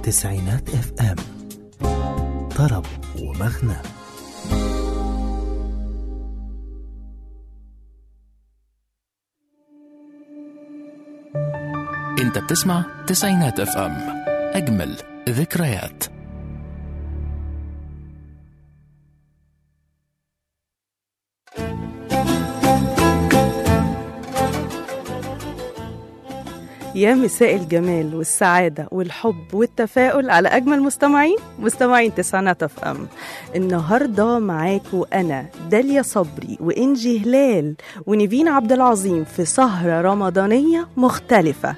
تسعينات اف ام طرب ومغنى انت بتسمع تسعينات اف ام اجمل ذكريات يا مساء الجمال والسعادة والحب والتفاؤل على أجمل مستمعين مستمعين تسعينات اف ام النهاردة معاكم أنا داليا صبري وإنجي هلال ونيفين عبد العظيم في سهرة رمضانية مختلفة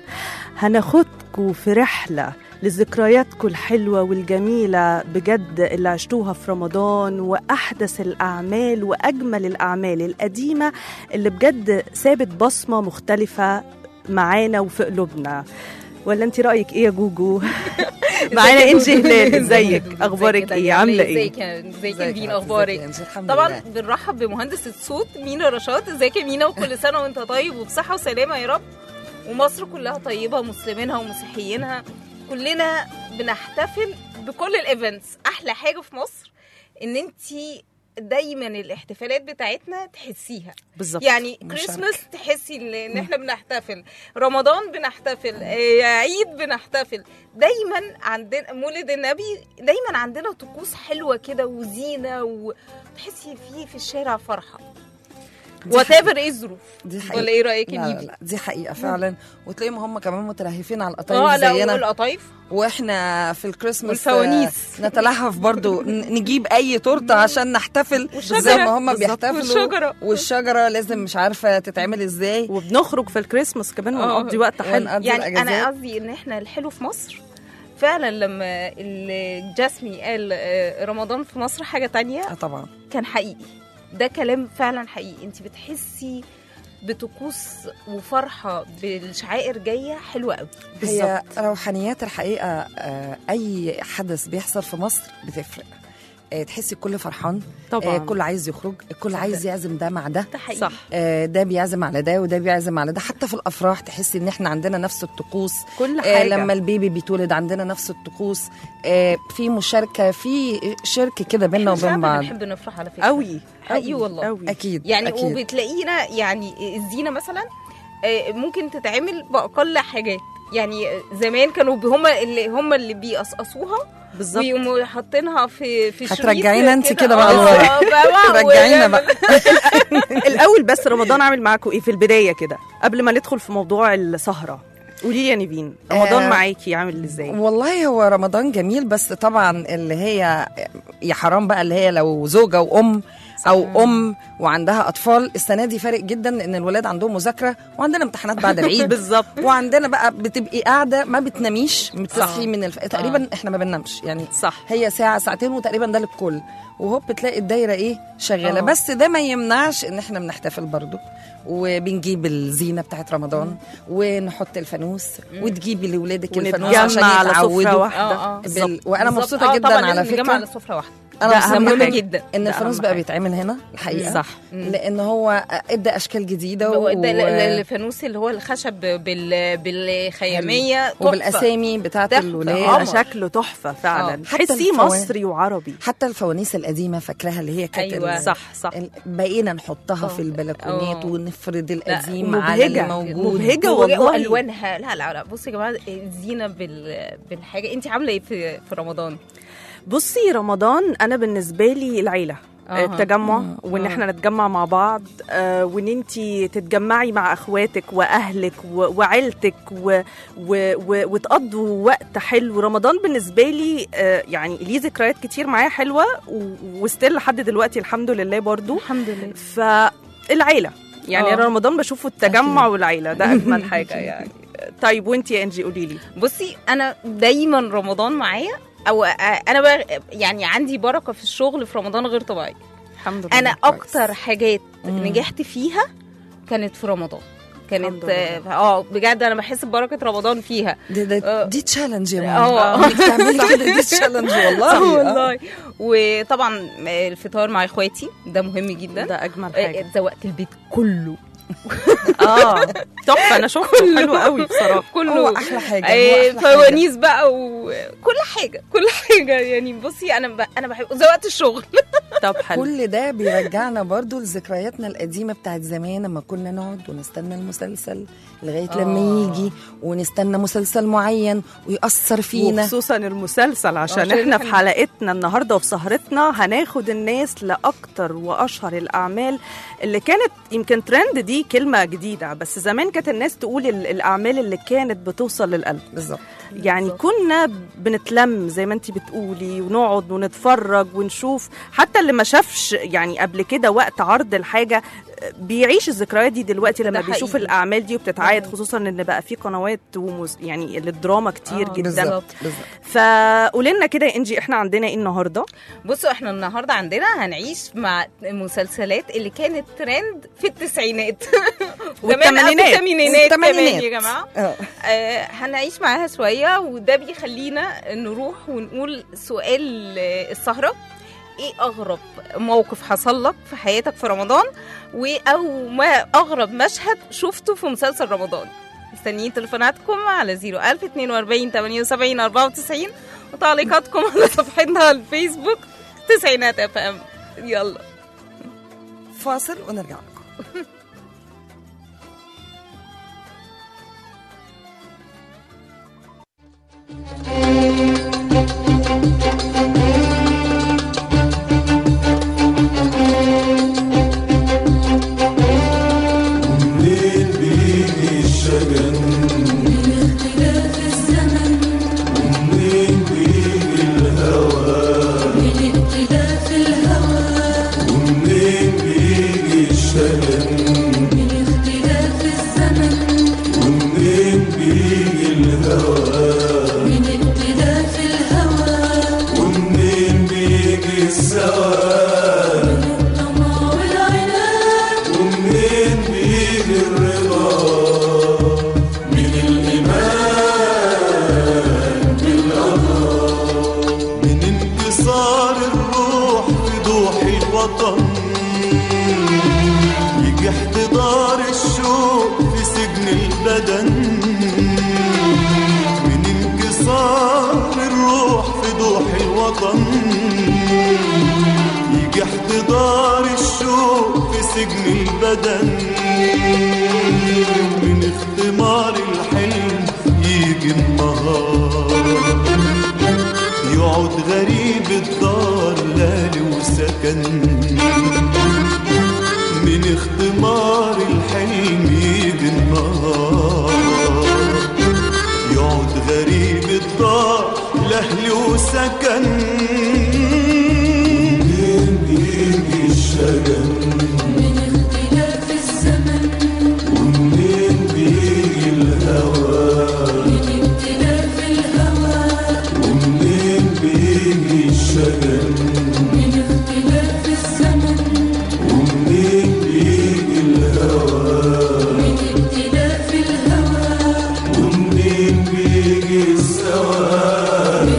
هناخدكم في رحلة لذكرياتكم الحلوة والجميلة بجد اللي عشتوها في رمضان وأحدث الأعمال وأجمل الأعمال القديمة اللي بجد سابت بصمة مختلفة معانا وفي قلوبنا ولا انت رايك ايه يا جوجو معانا انجي هلال ازيك اخبارك ايه عامله ايه ازيك يا- ازيك يا مين اخبارك طبعا طبعا بنرحب بمهندس الصوت مينا رشاد ازيك يا مينا وكل سنه وانت طيب وبصحه وسلامه يا رب ومصر كلها طيبه مسلمينها ومسيحيينها كلنا بنحتفل بكل الايفنتس احلى حاجه في مصر ان انت دايما الاحتفالات بتاعتنا تحسيها بالظبط يعني مشاركة. كريسماس تحسي ان إن احنا بنحتفل رمضان بنحتفل آه، عيد بنحتفل دايما عندنا مولد النبي دايما عندنا طقوس حلوه كده وزينه وتحسي فيه في الشارع فرحه وات ايفر ايه الظروف دي حقيقة ولا ايه رايك لا, يا لا, بيبي؟ لا دي حقيقة فعلا وتلاقيهم هم كمان متلهفين على القطايف اه لا زينا والقطايف واحنا في الكريسماس والفوانيس. آه، نتلهف برضو ن- نجيب اي تورته عشان نحتفل والشجرة. زي ما هم بالظبط. بيحتفلوا والشجرة. والشجرة لازم مش عارفة تتعمل ازاي وبنخرج في الكريسماس كمان آه. ونقضي وقت حلو ونقضي يعني انا الأجازات. قصدي ان احنا الحلو في مصر فعلا لما الجاسمي قال آه، رمضان في مصر حاجه تانية اه طبعا كان حقيقي ده كلام فعلا حقيقي انت بتحسي بطقوس وفرحه بالشعائر جايه حلوه قوي هي روحانيات الحقيقة آه، أي حدث بيحصل في مصر بتفرق آه، تحسي الكل فرحان طبعا آه، الكل عايز يخرج الكل عايز يعزم ده مع ده ده حقيقي صح آه، ده بيعزم على ده وده بيعزم على ده حتى في الافراح تحسي ان احنا عندنا نفس الطقوس كل آه، حاجه لما البيبي بيتولد عندنا نفس الطقوس آه، في مشاركه في شرك كده بيننا احنا وبين شعب بعض بنحب نفرح على فكره قوي حقيقي والله قوي اكيد يعني أكيد. وبتلاقينا يعني الزينه مثلا آه، ممكن تتعمل باقل حاجات يعني زمان كانوا هم اللي هم اللي بيقصقصوها بالظبط ويقوموا حاطينها في في شريط هترجعينا انت كده بقى آه، لورا. بقى رجعينا بقى الاول بس رمضان عامل معاكم ايه في البدايه كده قبل ما ندخل في موضوع السهره قولي لي يا نيفين رمضان آه، معاكي عامل ازاي والله هو رمضان جميل بس طبعا اللي هي يا حرام بقى اللي هي لو زوجه وام او ام وعندها اطفال السنه دي فارق جدا ان الولاد عندهم مذاكره وعندنا امتحانات بعد العيد بالظبط وعندنا بقى بتبقي قاعده ما بتناميش بتصحي صح. من الف... تقريبا احنا ما بننامش يعني صح هي ساعه ساعتين وتقريبا ده للكل وهوب بتلاقي الدايره ايه شغاله آه. بس ده ما يمنعش ان احنا بنحتفل برضو وبنجيب الزينه بتاعت رمضان ونحط الفانوس وتجيبي لاولادك الفانوس عشان ونتجمع على سفره يتعودوا واحده اه اه بال... وانا بالظبط. مبسوطه آه، جدا طبعا على لازم نتجمع فكره على سفره واحده انا ده مبسوطه أهم مهم حاجة. جدا ان ده الفانوس أهم بقى حاجة. بيتعمل هنا الحقيقه صح لان هو ادى اشكال جديده و... ده ال- ال- الفانوس اللي هو الخشب بال بالخياميه تحفة. وبالاسامي بتاعت تحفة. الولاد ده آه. شكله تحفه فعلا آه. حتى تحسيه الفوان- مصري وعربي حتى الفوانيس القديمه فاكراها اللي هي كانت أيوة. ال- صح صح ال- بقينا نحطها في آه. البلكونات آه. ونفرد القديم على اللي مبهجة. موجود مبهجة وج- والله. والوانها لا لا لا بصي يا جماعه الزينه بال... بالحاجه انت عامله ايه في في رمضان بصي رمضان انا بالنسبه لي العيله أها. التجمع وان آه. احنا نتجمع مع بعض آه، وان انت تتجمعي مع اخواتك واهلك و- وعيلتك و... و... و... وتقضوا وقت حلو رمضان بالنسبه لي آه، يعني ليه ذكريات كتير معايا حلوه و... وستيل لحد دلوقتي الحمد لله برضو الحمد لله فالعيله يعني آه. انا رمضان بشوفه التجمع أكيد. والعيله ده اجمل حاجه يعني طيب وانت يا انجي قولي لي بصي انا دايما رمضان معايا او انا بقى يعني عندي بركه في الشغل في رمضان غير طبيعيه الحمد لله انا كويس. اكتر حاجات مم. نجحت فيها كانت في رمضان الحمد كانت لله. اه بجد انا بحس ببركه رمضان فيها دي, دي, آه. دي تشالنج يا آه. ماما انك تعملي كده دي تشالنج والله اه والله وطبعا الفطار مع اخواتي ده مهم جدا ده اجمل آه، حاجه زوقت البيت كله اه تحفه انا شفته حلو قوي بصراحه كله هو احلى حاجه هو آه، أحلى حاجة. فوانيس بقى وكل حاجه كل حاجه يعني بصي انا ب... انا بحب زي وقت الشغل طب حلو كل ده بيرجعنا برضو لذكرياتنا القديمة بتاعت زمان لما كنا نقعد ونستنى المسلسل لغاية لما آه. يجي ونستنى مسلسل معين ويأثر فينا وخصوصا المسلسل عشان عشان احنا في إحنا- حلقتنا النهارده وفي سهرتنا هناخد الناس لاكتر واشهر الاعمال اللي كانت يمكن ترند دي كلمه جديده بس زمان كانت الناس تقول ال- الاعمال اللي كانت بتوصل للقلب بالظبط يعني بالظبط. كنا بنتلم زي ما انت بتقولي ونقعد ونتفرج ونشوف حتى اللي ما شافش يعني قبل كده وقت عرض الحاجه بيعيش الذكريات دي دلوقتي لما ده بيشوف حقيقي. الاعمال دي وبتتعاد ده خصوصا ان بقى في قنوات ومز... يعني للدراما كتير آه، جدا بالظبط بالظبط فقولي لنا كده يا انجي احنا عندنا ايه النهارده بصوا احنا النهارده عندنا هنعيش مع مسلسلات اللي كانت ترند في التسعينات زمان أو والثمانينات. في الثمانينات كمان والثمانينات. يا جماعه آه. آه هنعيش معاها شويه وده بيخلينا نروح ونقول سؤال آه، السهره ايه اغرب موقف حصل لك في حياتك في رمضان و او ما اغرب مشهد شفته في مسلسل رمضان مستنيين تليفوناتكم على 01042 78 94 وتعليقاتكم على صفحتنا على الفيسبوك تسعينات اف ام يلا فاصل ونرجع لكم من انتصار الروح في ضوح الوطن يجي احتضار الشوق في سجن البدن من انكسار الروح في ضوح الوطن يجي احتضار الشوق في سجن البدن من اختمار الحلم يجي النهار يقعد غريب الدار لالي وسكن من اختمار الحلم يجي النهار يقعد غريب الدار لاهلي وسكن منين بيجي الشجن ومنين بيجي الهوى ومنين بيجي الشجن ومنين بيجي الهوى ومنين بيجي السواد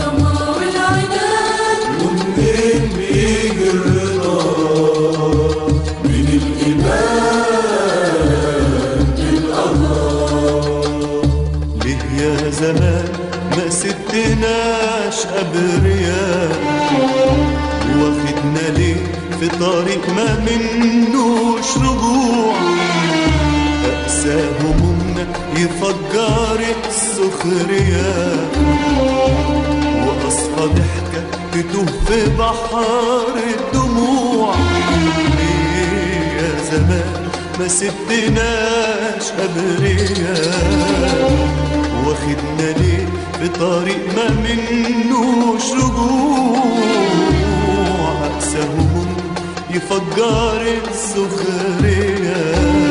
ومنين بيجي الرضا من الإيمان بالقضاء ليه يا زمان ما سبتناش أبرياء واخدنا ليه في طريق ما منوش رجوع أقسى همومنا يفجر السخرية وأصفى ضحكة تتوه في بحر الدموع ليه يا زمان ما سبتناش أبرياء واخدنا ليه في طريق ما منوش رجوع أقسى هموم يفجر السخرية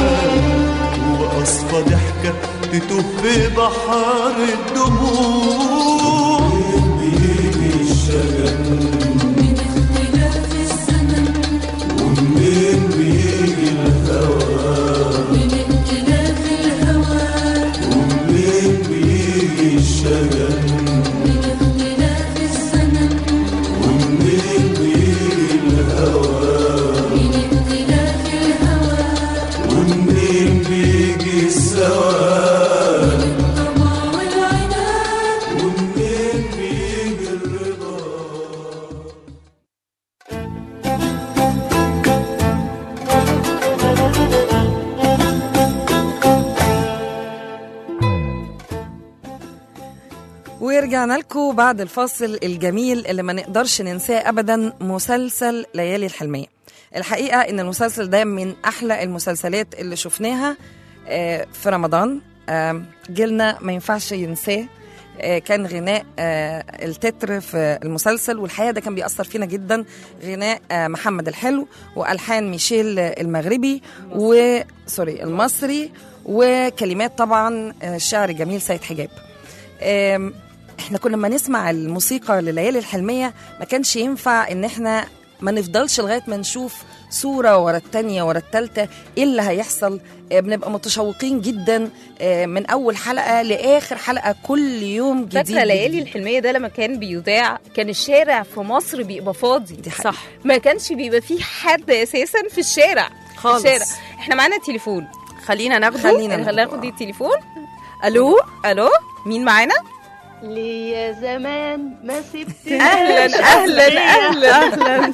وأصفى ضحكة تتوه في بحر الدموع بيجي الشجن ومنين بيجي الهوى ومنين بيجي الشجن ومنين بيجي الهوى ومنين ورجعنا لكم بعد الفاصل الجميل اللي ما نقدرش ننساه ابدا مسلسل ليالي الحلميه الحقيقه ان المسلسل ده من احلى المسلسلات اللي شفناها آه، في رمضان آه، جيلنا ما ينفعش ينساه آه، كان غناء آه، التتر في المسلسل والحقيقه ده كان بيأثر فينا جدا غناء آه، محمد الحلو والحان ميشيل المغربي و سوري المصري وكلمات طبعا آه، الشاعر الجميل سيد حجاب آم، احنا كنا لما نسمع الموسيقى لليالي الحلميه ما كانش ينفع ان احنا ما نفضلش لغايه ما نشوف صوره ورا التانية ورا التالتة ايه اللي هيحصل آه، بنبقى متشوقين جدا آه، من اول حلقه لاخر حلقه كل يوم جديد فاكره ليالي جديد. الحلميه ده لما كان بيذاع كان الشارع في مصر بيبقى فاضي دي حقيقة. صح ما كانش بيبقى فيه حد اساسا في الشارع خالص. في الشارع احنا معانا تليفون خلينا ناخده خلينا خلينا ناخد التليفون الو الو مين معانا ليا زمان ما سبت اهلا اهلا اهلا اهلا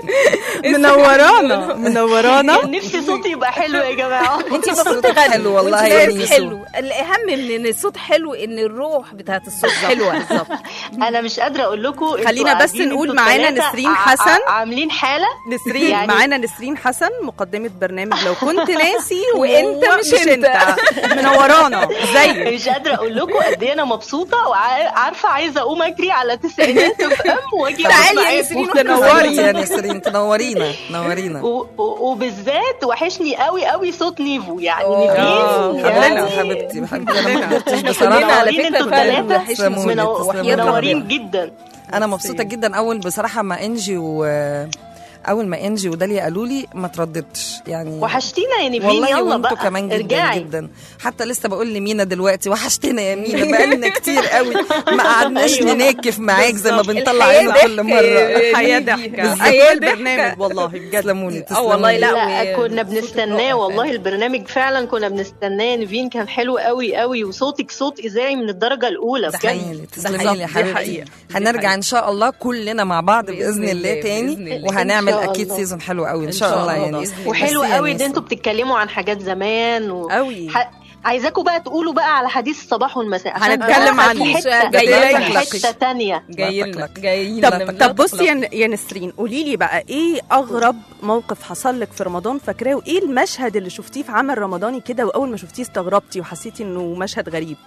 منورانا منورانا كان نفسي صوتي يبقى حلو يا جماعه انت المفروض صوتك تغني حلو والله وانت يا صوتك نيسو. حلو الاهم من ان الصوت حلو ان الروح بتاعت الصوت حلوه بالظبط انا مش قادره اقول لكم انتوا خلينا بس قاعدين نقول انتوا معانا التلاتة نسرين ع- حسن. ع- عاملين حاله نسرين يعني- معانا نسرين حسن مقدمة برنامج لو كنت ناسي وانت وهو مش انت. منورانا ازيك مش قادره اقول لكم قد ايه انا مبسوطه وعارفه عايزه اقوم اجري على تسعينات اف ام واجي أقعد تعالي يا معاكم. نسرين تنوري يا نسرين تنورينا تنورينا و- و- وبالذات وحشني قوي قوي صوت نيفو يعني آه، نيفين حبيبتي يعني حبيبتي بحبك انا ما قدرتش كلنا بصراحه على منورين فكره انتوا فعلا التلاتة. وحشني تسلموا لي، صوتك. تسلموا وحياة لي. منورين ربنا. جدا انا مبسوطه جدا اول بصراحه ما انجي و اول ما انجي وداليا قالوا لي ما ترددتش يعني وحشتينا يا نيفين والله يلا وانتوا بقى كمان جدا ارجعي جدا حتى لسه بقول لمينا دلوقتي وحشتنا يا مينا بقالنا كتير قوي ما قعدناش أيوة. نناكف معاك زي ما بنطلع الحياة عينه كل ضحك مره يا الحياة نيدي. ضحكة الحياة أول ضحكة. برنامج والله بجد تسلموا لي اه والله تسلموا لا لي. لا و- كنا صوتك بنستناه رائع والله فعلا. البرنامج فعلا كنا بنستناه نيفين كان حلو قوي قوي وصوتك صوت اذاعي من الدرجه الاولى بجد تسلمي لي تسلمي بالظبط، لي يا دي حبيبتي حقيقة. دي هنرجع حقيقة. ان شاء الله كلنا مع بعض بإذن باذن الله الله، تاني بإذن الله. وهنعمل إن شاء اكيد الله. سيزون حلو قوي ان إن شاء شاء الله الله يعني بإذن الله. وحلو ميرسي يا قوي ان نيسو. انتوا بتتكلموا عن حاجات زمان و... قوي ح... عايزاكم بقى تقولوا بقى على حديث الصباح والمساء عشان هنتكلم ده عنه. في حته جاي ده لك. في حته تانية جاي لا لنا تقلق. جاي طب لنا طب بصي يا ن- يا نسرين قولي لي بقى ايه اغرب موقف حصل لك في رمضان فاكراه وايه المشهد اللي شفتيه في عمل رمضاني كده واول ما شفتيه استغربتي وحسيتي انه مشهد غريب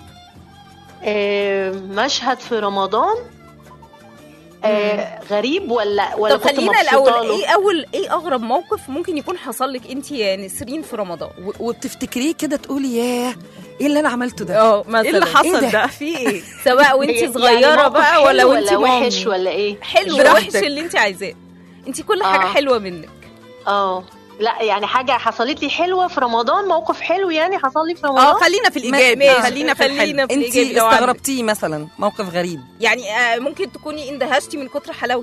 آه مشهد في رمضان آه غريب ولا ولا طب كنت خلينا مبسوطة الاول له؟ ايه اول ايه اغرب موقف ممكن يكون حصل لك انت يا نسرين في رمضان و- وبتفتكريه كده تقولي ياه ايه اللي انا عملته ده اه مثلا ايه اللي حصل ده؟ ده في ايه سواء يعني وانت صغيره موقف بقى حلو ولا وانت ولا وحش مامي. ولا ايه حلو براحتك. وحش اللي انت عايزاه انت كل حاجه آه. حلوه منك اه لا يعني حاجه حصلت لي حلوه في رمضان موقف حلو يعني حصل لي في رمضان اه خلينا في الايجابي ماشي، خلينا في الحلو خلينا في انت الإيجابي لو عندك. استغربتيه مثلا موقف غريب يعني آه، ممكن تكوني اندهشتي من كتر حلاوته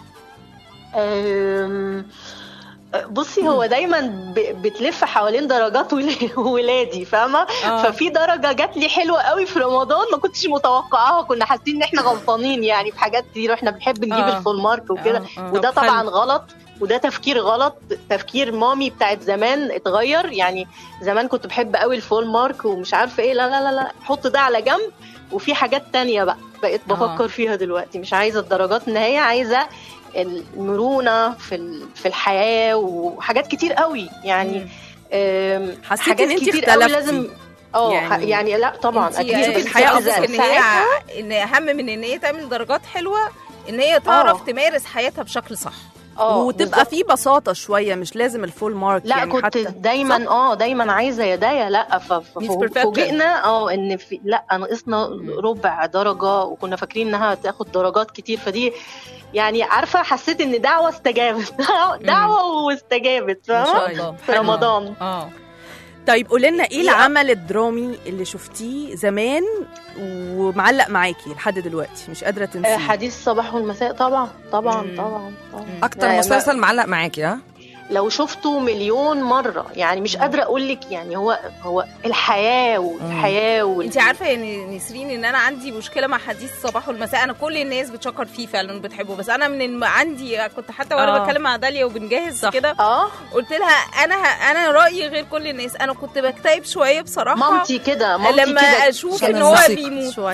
أم، بصي هو دايما ب- بتلف حوالين درجات ول- ولادي فاهمه آه. ففي درجه جات لي حلوه قوي في رمضان ما كنتش متوقعاها كنا حاسين ان احنا غلطانين يعني في حاجات كتير واحنا بنحب نجيب آه. الفول مارك وكده آه، آه. وده طب طبعا حلو. غلط وده تفكير غلط تفكير مامي بتاعت زمان اتغير يعني زمان كنت بحب قوي الفول مارك ومش عارفه ايه لا لا لا لا حط ده على جنب وفي حاجات تانية بقى بقيت آه. بفكر فيها دلوقتي مش عايزه الدرجات النهائيه عايزه المرونه في ال- في الحياه وحاجات كتير قوي يعني أم، حسيتي حاجات إن أنتي كتير قوي اختلفتي؟ لازم اه يعني- يعني, يعني لا طبعا انتي اكيد شوفي بس الحياة عايزة أفضل. ان هي ساعتها- ان اهم من ان هي تعمل درجات حلوه ان هي تعرف آه. تمارس حياتها بشكل صح اه وتبقى في بساطه شويه مش لازم الفول مارك لا يعني كنت حتى دايما اه دايما عايزه يدايا لا ف- ف- Needs perfection. فوجئنا اه ان في لا ناقصنا ربع درجه وكنا فاكرين انها تاخد درجات كتير فدي يعني عارفه حسيت ان دعوه استجابت دعوه واستجابت ما شاء فاهمه الله في رمضان اه طيب قولي لنا ايه إيه؟ العمل الدرامي اللي شفتيه زمان ومعلق معاكي لحد دلوقتي مش قادره آه، تنسيه حديث الصباح والمساء طبعا طبعا مم. طبعا طبعا اكتر لا، مسلسل معلق معاكي ها لو شفته مليون مره يعني مش قادره اقول لك يعني هو هو الحياه والحياه وال... انت عارفه يا ن- نسرين ان انا عندي مشكله مع حديث الصباح والمساء انا كل الناس بتشكر فيه فعلا وبتحبه بس انا من الم... عندي كنت حتى وانا آه. بتكلم مع داليا وبنجهز صح. كده اه قلت لها انا ه... انا رايي غير كل الناس انا كنت بكتئب شويه بصراحه مامتي كده مامتي لما كده اشوف عشان ان هو الموسيقى بيموت شويه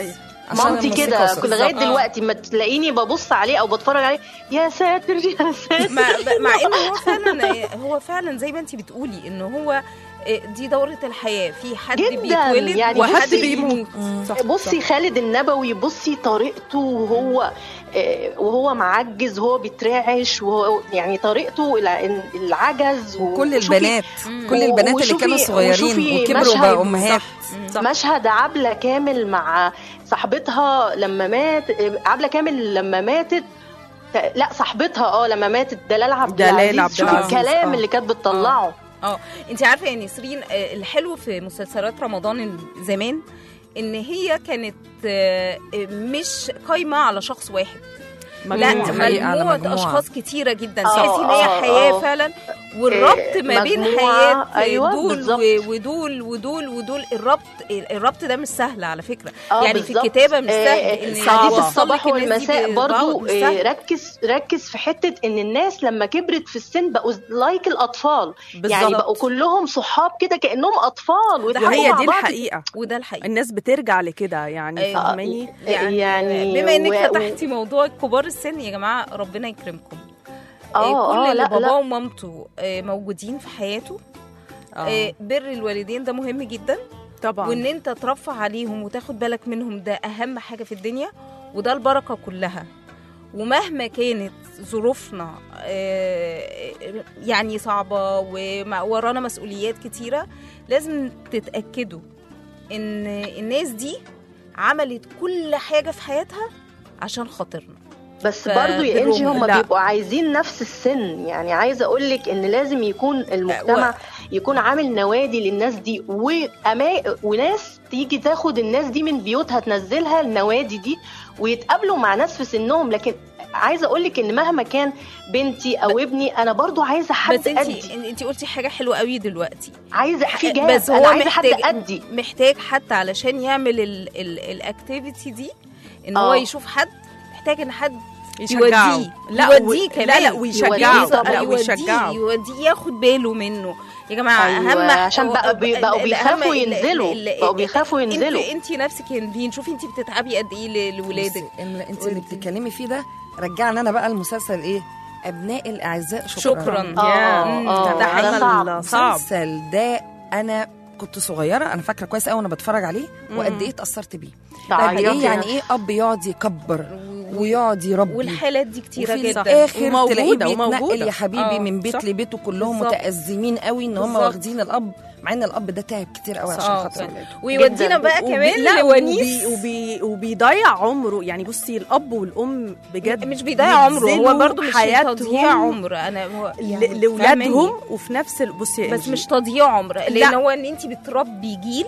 عشان مامتي الموسيقى كده والصوت. كل لغايه بالظبط. دلوقتي ما تلاقيني ببص عليه او بتفرج عليه يا ساتر يا ساتر مع, مع انه هو فعلا هو فعلا زي ما انت بتقولي انه هو دي دورة الحياة في حد جداً. بيتولد يعني وحد بصي- بيموت صح بصي خالد النبوي بصي طريقته وهو آه، وهو معجز وهو بيترعش وهو يعني طريقته الع- العجز وكل وشوفي البنات مم. كل البنات اللي وشوفي- كانوا صغيرين وشوفي وكبروا مشهد- بقى امهات صح. مشهد عبلة كامل مع صاحبتها لما مات عبلة كامل لما ماتت لا صاحبتها اه لما ماتت دلال عبد دلال العزيز عبد شوفي العزيز، الكلام آه. اللي كانت بتطلعه اه انت عارفه يا نسرين آه، الحلو في مسلسلات رمضان زمان ان هي كانت آه، آه، مش قايمه على شخص واحد لا مجموعة. حقيقة على مجموعه مجموعة. اشخاص كتيره جدا آه، تحسي ان هي آه، حياه آه. فعلا والربط ما بين مجموعة، حياه أيوة، دول بالظبط. و- ودول ودول ودول الربط الربط ده مش سهل على فكره آه، يعني في بالظبط. الكتابه مش آه، سهل آه، ان حديث يوصل الصباح لك الناس دي والمساء ببعض، برضو مش آه، سهل. ركز ركز في حته ان الناس لما كبرت في السن بقوا لايك الاطفال يعني بالظبط. بقوا كلهم صحاب كده كانهم اطفال ويضحكوا وهي مع دي بعض. الحقيقه وده الحقيقه الناس بترجع لكده يعني أيوة. فاهماني يعني, يعني بما انك و- فتحتي موضوع كبار السن يا جماعه ربنا يكرمكم اه آه، كل اه اللي لا باباه لا ومامته آه، موجودين في حياته آه، بر الوالدين ده مهم جدا طبعا وان انت ترفع عليهم وتاخد بالك منهم ده اهم حاجه في الدنيا وده البركه كلها ومهما كانت ظروفنا آه، يعني صعبه وورانا مسؤوليات كتيره لازم تتاكدوا ان الناس دي عملت كل حاجه في حياتها عشان خاطرنا بس ف- برضو يا انجي هم لا. بيبقوا عايزين نفس السن يعني عايزه اقول لك ان لازم يكون المجتمع يكون عامل نوادي للناس دي وأما... وناس تيجي تاخد الناس دي من بيوتها تنزلها النوادي دي ويتقابلوا مع ناس في سنهم لكن عايزه اقول لك ان مهما كان بنتي او ابني انا برضو عايزه حد بس انت ادي انت قلتي حاجه حلوه قوي دلوقتي عايزه في جاب بس انا هو عايزه حد محتاج ادي محتاج حتى علشان يعمل الاكتيفيتي دي ان هو آه. يشوف حد محتاج ان حد يشجعه يوديه لا يوديه و... كمان لا لا ويشجعه يوديه لا طبعاً. ويشجعه يوديه ياخد باله منه يا جماعه أيوة، اهم عشان بقى بي- بقوا الأهم- بيخافوا ال- ينزلوا، ال- ال- بقوا بيخافوا ينزلوا. انت انت نفسك يا نبيل شوفي انت بتتعبي قد ايه ل- لولادك بصي، اللي انت اللي قولي. بتتكلمي فيه ده رجعنا انا بقى المسلسل ايه ابناء الاعزاء شكرا, شكرا اه يا- اه ده ده عمل صعب صعب المسلسل ده انا كنت صغيره انا فاكره كويس قوي وانا بتفرج عليه وقد ايه اتاثرت بيه قد ايه يعني ايه اب يقعد يكبر ويقعد يربي والحالات دي كتيره وفي جدا الاخر وموجودة- تلاقيه بيتنقل وموجودة. يا حبيبي آه، من بيت صح. لبيت وكلهم بالظبط. متأزمين قوي ان هم بالظبط. واخدين الاب مع ان الاب ده تعب كتير قوي عشان آه، خاطر فعلا. ولاده ويودينا جداً. بقى وبي- كمان لا لونيس وبي وبي وبيضيع عمره يعني بصي الاب والام بجد مش بيضيع عمره هو بيبذلوا برضو مش حياتهم تضييع عمر انا هو ل- يعني لاولادهم فاهماني؟ وفي نفس ال- بصي يا بس إنجي، مش تضييع عمر لان لا. هو ان انت بتربي جيل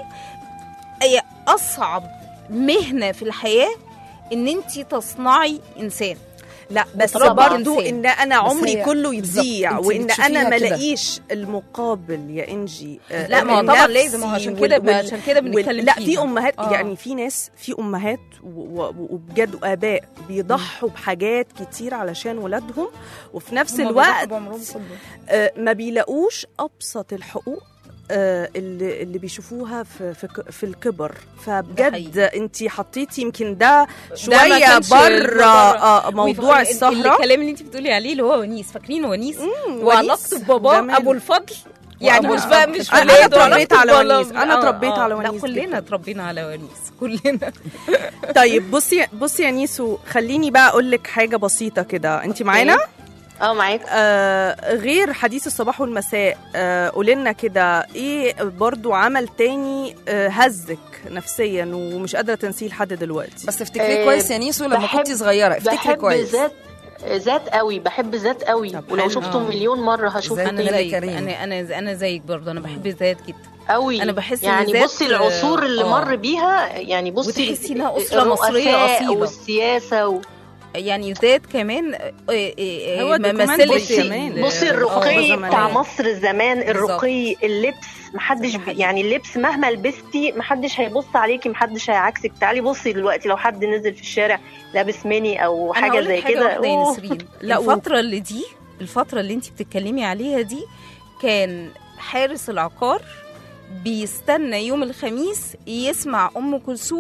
هي اصعب مهنه في الحياه ان انت تصنعي انسان لا بس بتربي برضو إنسان. ان انا بس عمري هي- كله بالظبط. يضيع أنت وان بتشوفيها انا ما كده. الاقيش المقابل يا انجي آه، لا ما هو من طبعا نفسي لازم هو عشان وال- كده وال- عشان كده وال- بنتكلم لا فيها. في امهات آه. يعني في ناس في امهات و- و- وبجد واباء بيضحوا بحاجات كتير علشان ولادهم وفي نفس هما الوقت بيضحوا بعمرهم كله. آه، ما بيلاقوش ابسط الحقوق آه، اللي اللي بيشوفوها في في ك- في الكبر فبجد حقيقي. انت حطيتي يمكن ده ما شويه كانش بره بره. آه، موضوع ويف- ال- السهره الكلام اللي انت بتقولي عليه اللي هو ونيس فاكرين ونيس ونيس. وعلاقته بباباه جمال. ابو الفضل يعني وأبو مش بقى الفضل. مش أنا ولاده اتربيت وعلاقته على بباباه. ونيس. أنا آه، اتربيت آه. على لا ونيس كلنا جداً. اتربينا على ونيس كلنا طيب بصي بصي يا نيسو خليني بقى اقول لك حاجه بسيطه كده انت معانا اه معاك آه غير حديث الصباح والمساء آه قولي لنا كده ايه برضو عمل تاني آه هزك نفسيا ومش قادره تنسيه لحد دلوقتي بس افتكري آه، كويس يا نيسو لما بحب- كنتي صغيره افتكري بحب كويس ذات ذات قوي بحب ذات قوي طب ولو حلو. شفته آه. مليون مره هشوفه ذات انا نيلي زيك كريم. انا انا انا زيك برضه انا بحب ذات جدا قوي أنا بحس إن يعني ذات- بصي العصور اللي آه. مر بيها يعني بصي وتحسي إنها أسرة مصرية الرؤساء أصيلة. والسياسه و... يعني ذات كمان آه، آه، آه، هو ما دوكيومنتري مثلش كمان. ال- بصي آه، الرقي زمان. بتاع مصر زمان بالظبط. الرقي اللبس محدش بي يعني اللبس مهما لبستي محدش هيبص عليكي محدش هيعكسك تعالي بصي دلوقتي لو حد نزل في الشارع لابس ميني او أنا حاجه هقول زي لك حاجة كده واحدة يا أوه. نسرين لا، و- الفترة اللي دي الفترة اللي انت بتتكلمي عليها دي كان حارس العقار بيستنى يوم الخميس يسمع ام كلثوم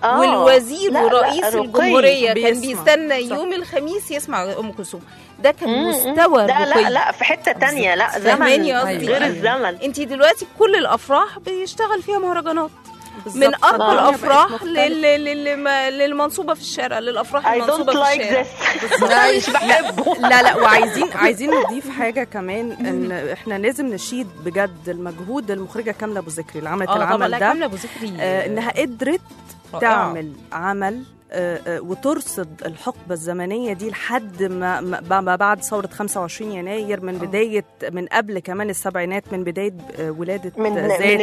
آه. والوزير لا، لا، ورئيس رقي. الجمهوريه كان بيسمع. بيستنى صح. يوم الخميس يسمع ام كلثوم ده كان مم، مم. مستوى لا الرقي لا لا في حته تانية لا فاهماني زمن قصدي؟ غير أيوة. الزمن انت دلوقتي كل الافراح بيشتغل فيها مهرجانات من بالظبط. اقوى فالدنيا بقت الافراح مختلفة. لل- لل- لل- للمنصوبه في الشارع للافراح I المنصوبه don't في like الشارع this مش بحبه لا لا وعايزين عايزين نضيف حاجه كمان ان احنا لازم نشيد بجد المجهود المخرجه كامله ابو ذكري اللي عملت اه طبعا العمل لا ده كامله ابو ذكري آه انها قدرت رائعة. تعمل عمل آه، آه، وترصد الحقبة الزمنية دي لحد ما ما- ما بعد ثورة 25 يناير من بداية من قبل كمان السبعينات من بداية آه، ولادة من آه، من ذات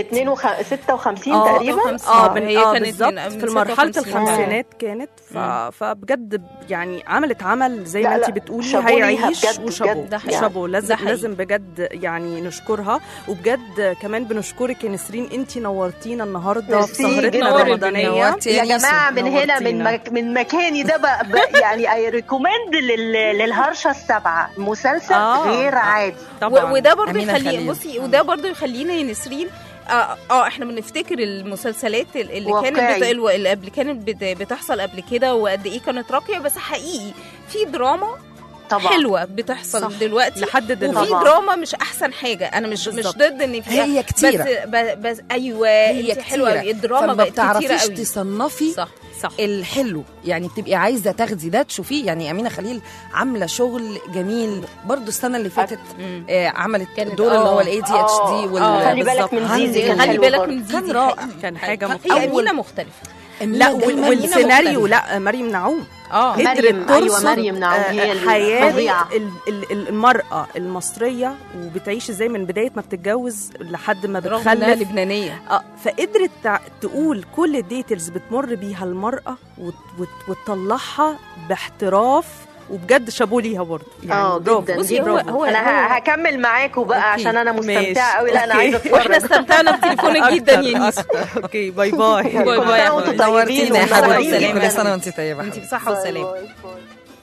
56 آه، تقريبا 56. اه آه، من هي اه كانت بالظبط من- من في مرحله 56. الخمسينات كانت ف... فبجد يعني عملت عمل زي لا، ما انت لا، بتقولي شابو ليها هيعيش بجد، وشابو بجد ده حقيقي. شابو ده لازم حقيقي. لازم بجد يعني نشكرها وبجد كمان بنشكرك يا نسرين انت نورتينا النهارده في ميرسي سهرتنا جداً. الرمضانيه نورتي يا يا جماعه من هنا من نورتينا. مك من مكاني ده بقى, بقى يعني اي ريكومند للهرشه السبعه مسلسل آه. غير عادي طبعا و- وده برضه أمينة يخلي خليل. بصي وده برضه يخلينا يا نسرين اه, آه احنا بنفتكر المسلسلات ال- اللي كانت واقعي. بت... الو- اللي قبل كانت بت... بتحصل قبل كده وقد ايه كانت راقيه بس حقيقي في دراما طبعا حلوه بتحصل صح. دلوقتي لحد دلوقتي وفي طبعا. دراما مش احسن حاجه انا مش مش بالظبط. ضد ان فيها هي كتيرة. بس ب... بس ايوه هي انت حلوه كتيرة. قوي الدراما فما بقت كتيره بتعرفيش قوي تصنفي صح صح الحلو يعني بتبقي عايزه تاخدي ده تشوفيه يعني امينه خليل عامله شغل جميل برضو السنه اللي فاتت مم. آه عملت كانت- الدور اللي هو آه. الاي دي اتش دي آه، خلي بالك بالظبط. من عندي- زيزي كان خلي حلو بالك برضه. من زيزي كان رائع. كان حاجه هي مختلفه امينه مختلفه لا وال- دايماً والسيناريو مختلفة. لا مريم نعوم اه مريم، قدرت أيوة، ترصد مريم نعوم هي آه، اللي حياة فظيعة. ال- ال- ال- المرأة المصرية وبتعيش ازاي من بداية ما بتتجوز لحد ما رغم انها بتخلف لبنانيه اه فقدرت تع- تقول كل الديتيلز بتمر بيها المرأة وت- وت- وتطلعها باحتراف وبجد شابوه ليها برضه اه برافو. جدا بصي، هو- جدا. هو- انا ه- هو- هكمل معاكم بقى أوكي. عشان انا مستمتعه ماشي. قوي لا انا أوكي. عايزه واحنا اتفرج استمتعنا بتليفونك جدا يا أكتر- نيسا أكتر. اوكي باي باي باي كل باي. سنة وانتم نورتينا يا طيبين حبيبتي وسلامة. كل سنه وانت طيبه انت حبيبتي. بصحه وسلامه باي باي.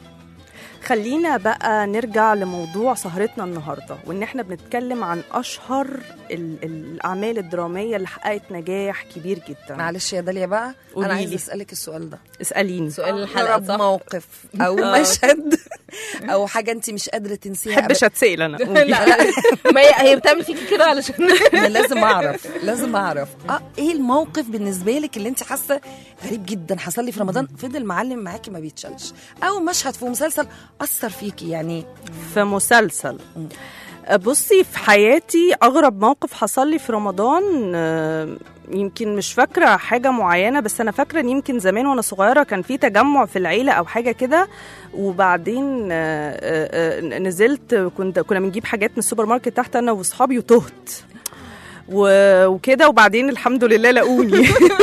خلينا بقى نرجع لموضوع سهرتنا النهارده وان احنا بنتكلم عن اشهر ال- الاعمال الدراميه اللي حققت نجاح كبير جدا معلش يا داليا بقى قوليلي. انا عايزه اسالك السؤال ده اساليني سؤال الحلقه أقرب صح موقف او مشهد او حاجه انت مش قادره تنسيها محبش اتسال انا لا لا ما هي هي بتعمل فيكي كده علشان أنا لازم اعرف لازم اعرف اه ايه الموقف بالنسبه لك اللي انت حاسه غريب جدا حصل لي في رمضان فضل معلم معاكي ما بيتشالش او مشهد في مسلسل اثر فيكي يعني في مسلسل بصي في حياتي اغرب موقف حصل لي في رمضان آه، يمكن مش فاكره حاجه معينه بس انا فاكره ان يمكن زمان وانا صغيره كان في تجمع في العيله او حاجه كده وبعدين آه، آه، آه، نزلت كنت كنا بنجيب حاجات من السوبر ماركت تحت انا واصحابي وتهت و- وكده وبعدين الحمد لله لقوني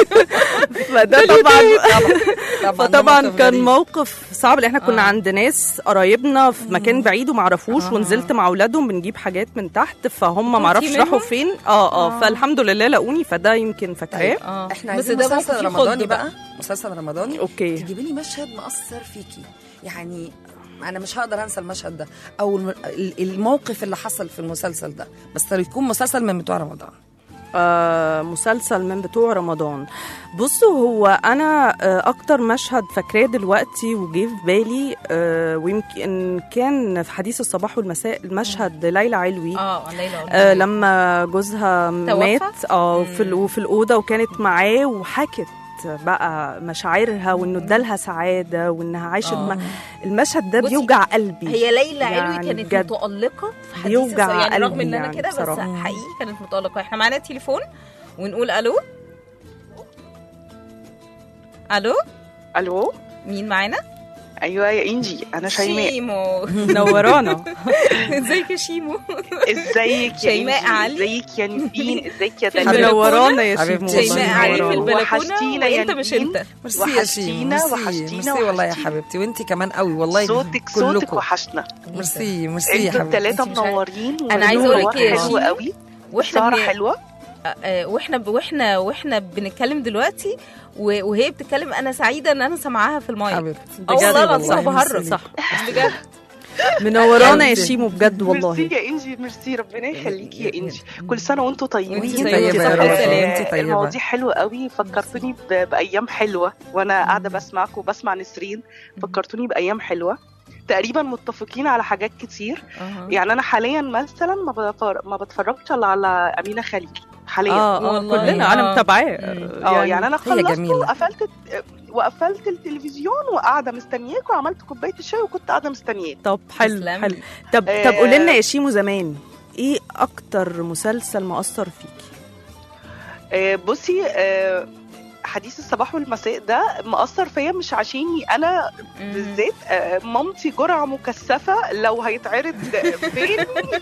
فده طبعا فطبعا موقف كان غريب. موقف صعب لان احنا كنا آه. عند ناس قرايبنا في مكان بعيد وما عرفوش آه. ونزلت مع اولادهم بنجيب حاجات من تحت فهم ما كنتي اعرفش منهم؟ راحوا فين اه اه فالحمد لله لقوني فده يمكن فاكراه اه احنا بس عايزين ده موقف مسلسل فيه رمضاني خض بقى مسلسل رمضاني اوكي تجيبي لي مشهد مأثر فيكي يعني انا مش هقدر انسى المشهد ده او الم- ال- الموقف اللي حصل في المسلسل ده بس يكون مسلسل من بتوع رمضان آه مسلسل من بتوع رمضان بصوا هو انا آه اكتر مشهد فاكراه دلوقتي وجه في بالي آه ويمكن كان في حديث الصباح والمساء المشهد ليلى علوي اه ليلى آه لما جوزها توفى؟ مات اه في ال- وفي الاوضه وكانت معاه وحكت بقى مشاعرها وانه ادالها سعاده وانها عاشت آه. مع المشهد ده بصي، بيوجع قلبي هي ليلى علوي يعني كانت بجد. متألقة في حديث بيوجع الص- يعني رغم قلبي ان انا يعني كده بس بصراحة. حقيقي كانت متألقة احنا معانا تليفون ونقول الو الو الو مين معانا؟ ايوه يا انجي انا شيماء شيمو نورانا ازيك يا شيمو ازيك يا شيماء إنجي؟ علي. ازيك يا نسرين ازيك يا في دنيا منورانا يا حبيبتي. شيمو شيماء والله علي في منورانا. البلكونة وحشتينا يا وانت مش نبيل. انت ميرسي يا شيماء وحشتينا، ميرسي وحشتينا، ميرسي والله يا وحشتينا. حبيبتي وانت كمان قوي والله صوتك صوتك كلكم وحشنا ميرسي ميرسي يا انتوا حبيبتي الثلاثه انتي مش عارفة. منورين أنا عايزة أقول لك يا حلوه شيماء، قوي واحنا سهره بن- حلوه آه، واحنا ب... واحنا واحنا بنتكلم دلوقتي و... وهي بتتكلم انا سعيده ان انا سامعاها في المايك حبيبتي اه والله بجد العظيم ما والله. بهرب صح بجد منورانا يا حبيبتي. شيمو بجد ميرسي والله يا انجي ميرسي ربنا يخليكي يا انجي كل سنه وانتم طيبين وانتي طيبة طيبة يا يا رب. رب آه، وانتي طيبة المواضيع حلوة قوي فكرتوني ب- بأيام حلوة وأنا قاعدة بسمعكم وبسمع نسرين فكرتوني بأيام حلوة تقريبا متفقين على حاجات كتير أها. يعني أنا حاليا مثلا ما بفر- ما بتفرجش إلا على أمينة خليل حاليا اه اه والله. كلنا انا آه. متابعاه مم. اه يعني انا هي خلصت جميلة. وقفلت وقفلت التلفزيون وقاعده مستنياك وعملت كوبايه الشاي وكنت قاعده مستنياك طب حلو تسلمي. حلو طب آه. طب قولي لنا يا شيمو زمان ايه اكتر مسلسل مؤثر فيكي آه، بصي آه، حديث الصباح والمساء ده مأثر فيا مش عشاني انا مم. بالذات آه، مامتي جرعه مكثفه لو هيتعرض فين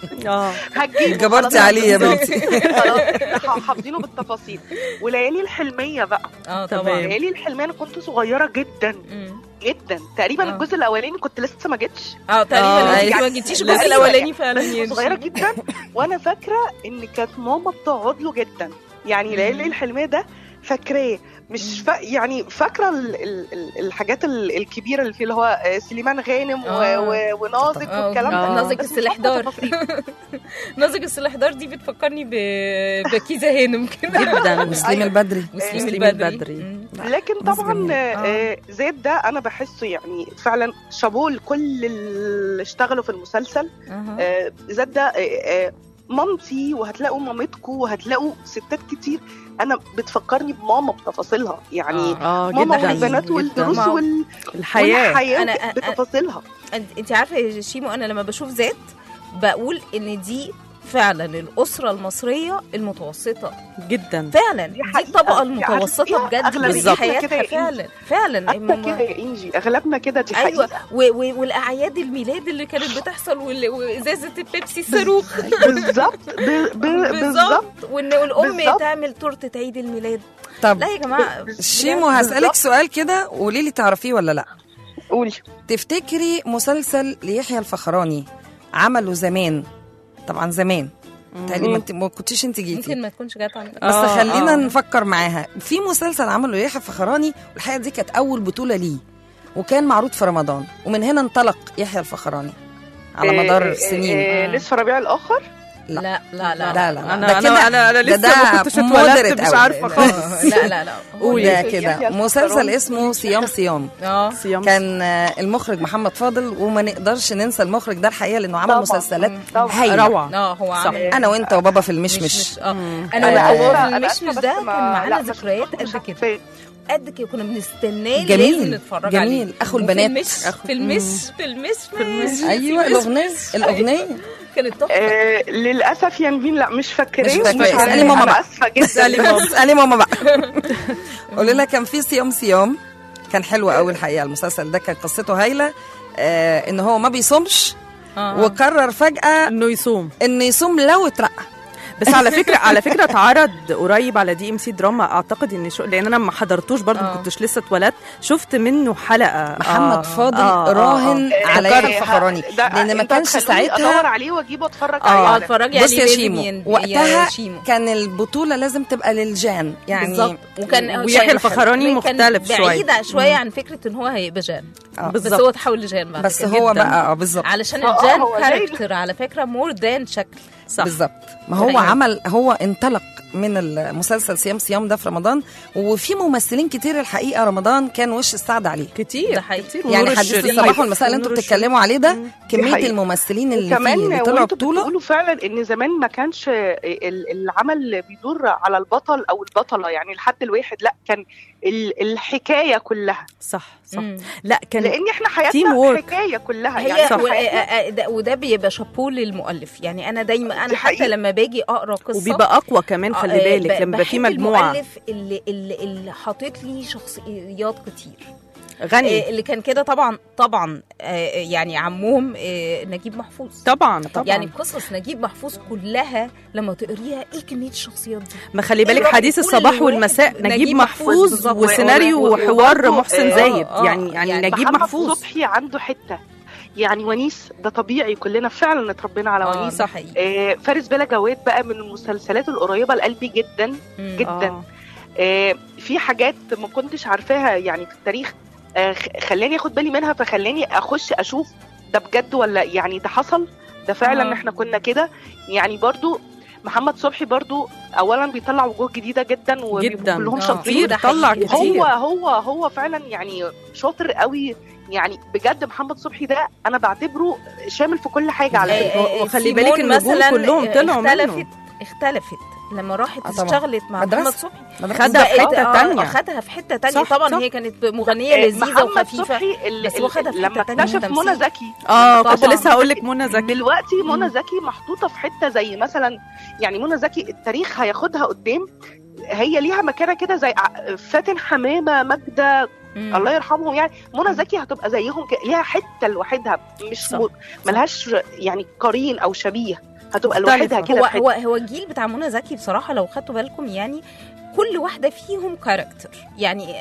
اه هتجيبه جبرتي خلاص. عليه يا بالظبط. بنتي خلاص حافظينه بالتفاصيل وليالي الحلميه بقى اه تمام. طبعا ليالي الحلميه انا كنت صغيره جدا مم. جدا تقريبا آه. الجزء الاولاني كنت لسه ما جتش اه آه، تقريبا انت أيوة. ما جيتيش لسه. الجزء الاولاني فعلا لسه يا صغيره جي. جدا وانا فاكره ان كانت ماما بتقعد له جدا يعني ليالي الحلميه ده فاكراه مش فا... يعني فاكره ال... ال... ال- الحاجات ال... الكبيره اللي فيه اللي هو آه، سليمان غانم و... آه. و... ونازك آه، والكلام آه. ده نازك بس مش السلحدار. فاكرة تفاصيل. نازك السلحدار دي بتفكرني ب... بكيزة هانم كده جدا مسلم البدري مسلم مسلم البدري البدري. مم. لكن ناس طبعا جميلة. آه، آه، زيد ده انا بحسه يعني فعلا شابوه لكل اللي اشتغلوا في المسلسل أها. آه، زاد ده آه، آه، مامتي وهتلاقوا مامتكم وهتلاقوا ستات كتير انا بتفكرني بماما بتفاصيلها يعني آه. اه ماما جدا والبنات جدا. والدروس ما- وال... الحياه والحياه أنا- أنا- بتفاصيلها أنت- انت عارفه يا شيمو انا لما بشوف ذات بقول ان دي فعلا الاسره المصريه المتوسطه جدا فعلا دي دي حقيقة. الطبقه دي عارفة المتوسطه فيها بجد أغلبيتنا اللي كده حياتها يا فعلا فعلا حتى كده يا انجي اغلبنا كده دي ايوه حقيقه و- و- والاعياد الميلاد اللي كانت بتحصل وال- وازازه البيبسي صاروخ بالظبط ب- ب- بالظبط بالظبط وان والام بالظبط. تعمل تورته عيد الميلاد طب لا يا جماعه شيمو بجد. هسألك سؤال كده وقولي لي تعرفيه ولا لا قولي تفتكري مسلسل ليحيى الفخراني عمله زمان طبعا زمان تقريبا ما انت- ما كنتيش انت جيتي ممكن ما تكونش جات عندك بس آه، خلينا آه. نفكر معاها في مسلسل عمله يحيى الفخراني والحقيقه دي كانت اول بطوله ليه وكان معروض في رمضان ومن هنا انطلق يحيى الفخراني على آه، مدار آه، سنين آه، لسه ربيع الاخر لا. لا لا لا لا لا انا ده انا كده- انا, أنا ده- لسه ما ده كنتش moderate اتولدت مش أوي. عارفه خالص لا لا لا قول يحيى ده كده الفخراني. مسلسل اسمه صيام صيام اه صيام كان آه، المخرج محمد فاضل وما نقدرش ننسى المخرج ده الحقيقه لانه عمل طبعاً. مسلسلات طبعاً. هايله روعه اه هو صح. عمل انا وانت وبابا في المشمش اه مم. انا أيوة. هو أنا في آسفة المشمش بس ده كان ما- معانا لا، مش- ذكريات مش قد كده عارفة. قد كده كنا بنستناه جميل. لازم نتفرج عليه جميل. أخو وفي البنات. المش أخو- في المش في المش في المش ايوه الاغنيه الاغنيه كانت تحفه آه للاسف يا نبيل لا مش فاكراه مش فاكراه. ومش عارفة. اسألي ماما انا بقى. اسفه جدا اسالي ماما اسالي ماما بقى قولي لها كان في صيام صيام كان حلو قوي الحقيقه المسلسل ده كان قصته هايله آه ان هو ما بيصومش آه. وقرر فجاه انه يصوم انه يصوم لو اترقى بس على فكره على فكره اتعرض قريب على دي ام سي دراما اعتقد ان شو لان انا ما حضرتوش برضه ما آه. كنتش لسه اتولدت شفت منه حلقه محمد آه. فاضل آه، آه، راهن آه. على آه، يحيى الفخراني ده- لان ما انتوا كانش هتخلوني ادور ساعتها عليه واجيبه اتفرج آه، عليه اه على اتفرجي بص عليه يا لازم شيمو ين- وقتها يا شيمو كان البطوله لازم تبقى للجان يعني بالظبط وكان ويحيى كان- الفخراني كان مختلف شوية. بعيد شويه عن فكره ان هو هيبقى جان آه. بس بالظبط. هو تحول لجان بعد بس كده هو جداً. بقى اه بالظبط علشان آه، الجان هو زي- كاركتر على فكره مور ذان شكل صح بالظبط ما هو أيوة. عمل هو انطلق من المسلسل صيام صيام ده في رمضان وفي ممثلين كتير الحقيقه رمضان كان وش السعد عليه كتير ده حقيقي. كتير يعني ونور حديث الشريف الصباح والمساء اللي انتوا ونور بتتكلموا عليه ده مم. كميه حقيقة. الممثلين اللي فيه وكمان اللي طلعوا وانتوا بطوله بتقولوا فعلا ان زمان ما كانش ال- العمل بيدور على البطل او البطله يعني الحد الواحد لا كان ال- الحكايه كلها صح صح مم. لا كان لان احنا team حياتنا work. حكايه كلها هي يعني صح. و- حياتنا- آه، آه، ده- وده بيبقى شابوه للمؤلف يعني انا دايما انا دي حتى حقيقة. لما باجي اقرا قصه وبيبقى اقوى كمان خلي آه، بالك ب- لما يبقى في بحب مجموعه المؤلف اللي اللي, اللي حاطط لي شخصيات كتير غني آه، اللي كان كده طبعا طبعا آه، يعني عمهم آه، نجيب محفوظ طبعا طبعا يعني قصص نجيب محفوظ كلها لما تقريها ايه كميه الشخصيات دي ما خلي بالك الراجل حديث كل الصباح واحد والمساء نجيب نجيب محفوظ محفوظ بالظبط. وسيناريو و- وحوار وبرضه، محسن آه، زايد آه، يعني يعني يعني نجيب محمد محفوظ صبحي عنده حته يعني ونيس ده طبيعي كلنا فعلا اتربينا على اه ونيس ده حقيقي آه فارس بلا جواد بقى من المسلسلات القريبه لقلبي جدا مم. جدا آه. آه في حاجات ما كنتش عارفاها يعني في التاريخ آه خ- خلاني اخد بالي منها فخلاني اخش اشوف ده بجد ولا يعني ده حصل ده فعلا آه. احنا كنا كده يعني برضو محمد صبحي برضو اولا بيطلع وجوه جديده جدا وبيبقوا جدا كلهم آه. شاطرين كتير ده طلع حقيقي. كتير هو هو هو فعلا يعني شاطر قوي يعني بجد محمد صبحي ده انا بعتبره شامل في كل حاجه على آه، فكره آه، وخلي سيمون بالك النجوم مثلاً كلهم طلعوا اختلفت منه. اختلفت لما راحت آه طبعاً. اشتغلت مع مدرسة. محمد صبحي خدها في بقت- حته آه، تانية خدها في حته تانية صح، طبعا صح. هي كانت مغنيه آه، لذيذه محمد وخفيفه صبحي ال- بس ال- واخدها في لما حتة تانية اكتشف تمثيل. منى زكي اه كنت طبعاً. لسه هقول لك منى زكي دلوقتي منى مم. زكي محطوطه في حته زي مثلا يعني منى زكي التاريخ هياخدها قدام هي ليها مكانه كده زي ع- فاتن حمامه ماجده مم. الله يرحمهم يعني منى زكي هتبقى زيهم كده ليها حته لوحدها مش صح. م... ملهاش يعني قرين او شبيه هتبقى مختلفة. لوحدها كده هو في حتة. هو هو الجيل بتاع منى زكي بصراحه لو خدتوا بالكم يعني كل واحده فيهم كاركتر يعني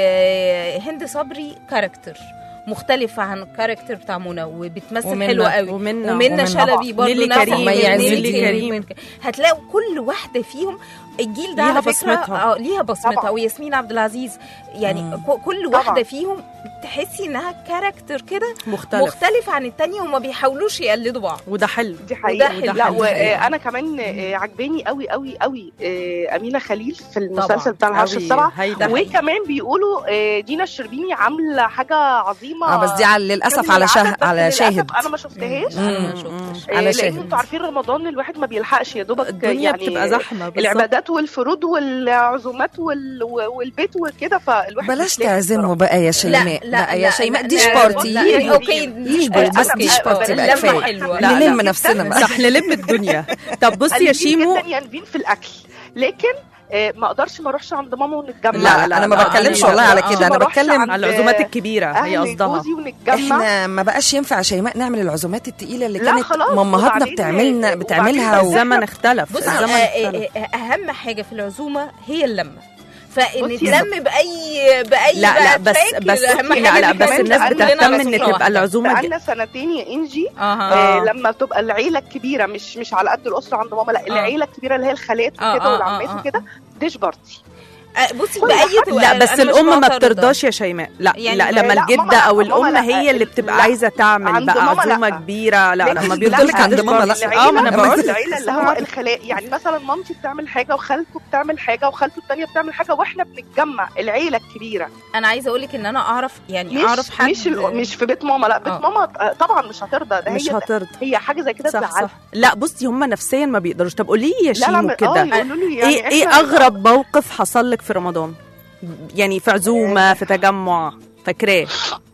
آه، هند صبري كاركتر مختلفة عن الكاركتر بتاع منى وبتمثل ومنى- حلوة قوي ومنى ومنى ومنى. شلبي برضه نيلي نفس كريم، الكلام. مي نيلي كريم. هتلاقوا كل واحدة فيهم الجيل ده ليها على فكرة بصمتها. اه ليها بصمتها طبعاً. وياسمين عبد العزيز يعني مم. ك- كل طبعاً. واحدة فيهم تحسي انها كاركتر كده مختلف مختلف عن التانية وما بيحاولوش يقلدوا بعض وده حلو دي حقيقة وده لا حلو. وانا كمان آه، عجباني قوي قوي قوي آه، امينه خليل في المسلسل طبعاً. بتاع العرش أوي. السبعه هيدا. وكمان بيقولوا آه، دينا الشربيني عامله حاجه عظيمه اه بس دي على للاسف كامل على العدد، شاه بس على للأسف شاهد انا ما شفتهاش انا ما مم. شفتش آه، على لان شاهد. انتوا عارفين رمضان الواحد ما بيلحقش يا دوبك الدنيا يعني بتبقى زحمه بالظبط. العبادات والفروض والعزومات وال... والبيت وكده فالواحد بلاش مش لاحق تعزموا بقى يا شيماء لا, يا شيماء لا، ديش لا، بارتي لا، دي- اوكي ديش ديش بارتي بس أنا- ديش أنا- بارتي بقى اللمة كفايه حلوة لا، نلم لا، نفسنا بقى صح نلم الدنيا طب بصي يا قليلين شيمو جدا ينفين في الاكل لكن آه، ما اقدرش ما اروحش عند ماما ونتجمع لا لا انا ما لا، بتكلمش لا، والله على لا، كده انا ما أروحش بتكلم عند- على العزومات الكبيره هي اهل قصدها جوزي ونتجمع احنا ما بقاش ينفع يا شيماء نعمل العزومات التقيله اللي لا، كانت خلاص، مامهاتنا وبعدين- بتعملنا وبعدين بتعملها بس و... الزمن اختلف بصي الزمن آه، اختلف آه، آه، اهم حاجه في العزومه هي اللمه فان بصي، نتلم باي باي لا لا بقى بس شكل، بس أهم لا حاجة لا إن بس كمان الناس كلنا بتهتم ان بصيرة تبقى واحدة. العزومه ج- بقالنا سنتين يا انجي اها آه. آه. لما بتبقى العيله الكبيره مش مش على قد الاسره عند ماما لا آه. العيله الكبيره اللي هي الخالات آه، وكده آه، والعمات آه، آه. وكده ديش بارتي آه، بصي كل باي حد- تبقى لا بس أنا مش الام ما معترضة. بترضاش يا شيماء لا يعني لا لما لا، الجده ماما لا، او ماما الام لا، هي اللي بتبقى لا. عايزه تعمل عند بقى ماما عزومه لا. كبيره لا لكن لما لا، بيقول لك عند عند ماما ماما لا لا. اه ما انا العيلة- بقول العيله اللي هو الخلاء يعني مثلا مامتي بتعمل حاجه وخالته بتعمل حاجه وخالته الثانيه بتعمل حاجه واحنا بنتجمع العيله الكبيره انا عايزه اقول لك ان انا اعرف يعني مش اعرف حد مش ال- مش في بيت ماما لا بيت آه. ماما آه، طبعا مش هترضى ده مش هي هترضى هي حاجه زي كده صح تزعل صح لا بصي هم نفسيا ما بيقدروش طب قولي لي يا لا لا شيمو م- اه كده يقولوا لي يعني ايه ايه إحنا- اغرب موقف حصل لك في رمضان يعني في عزومه في تجمع فاكراه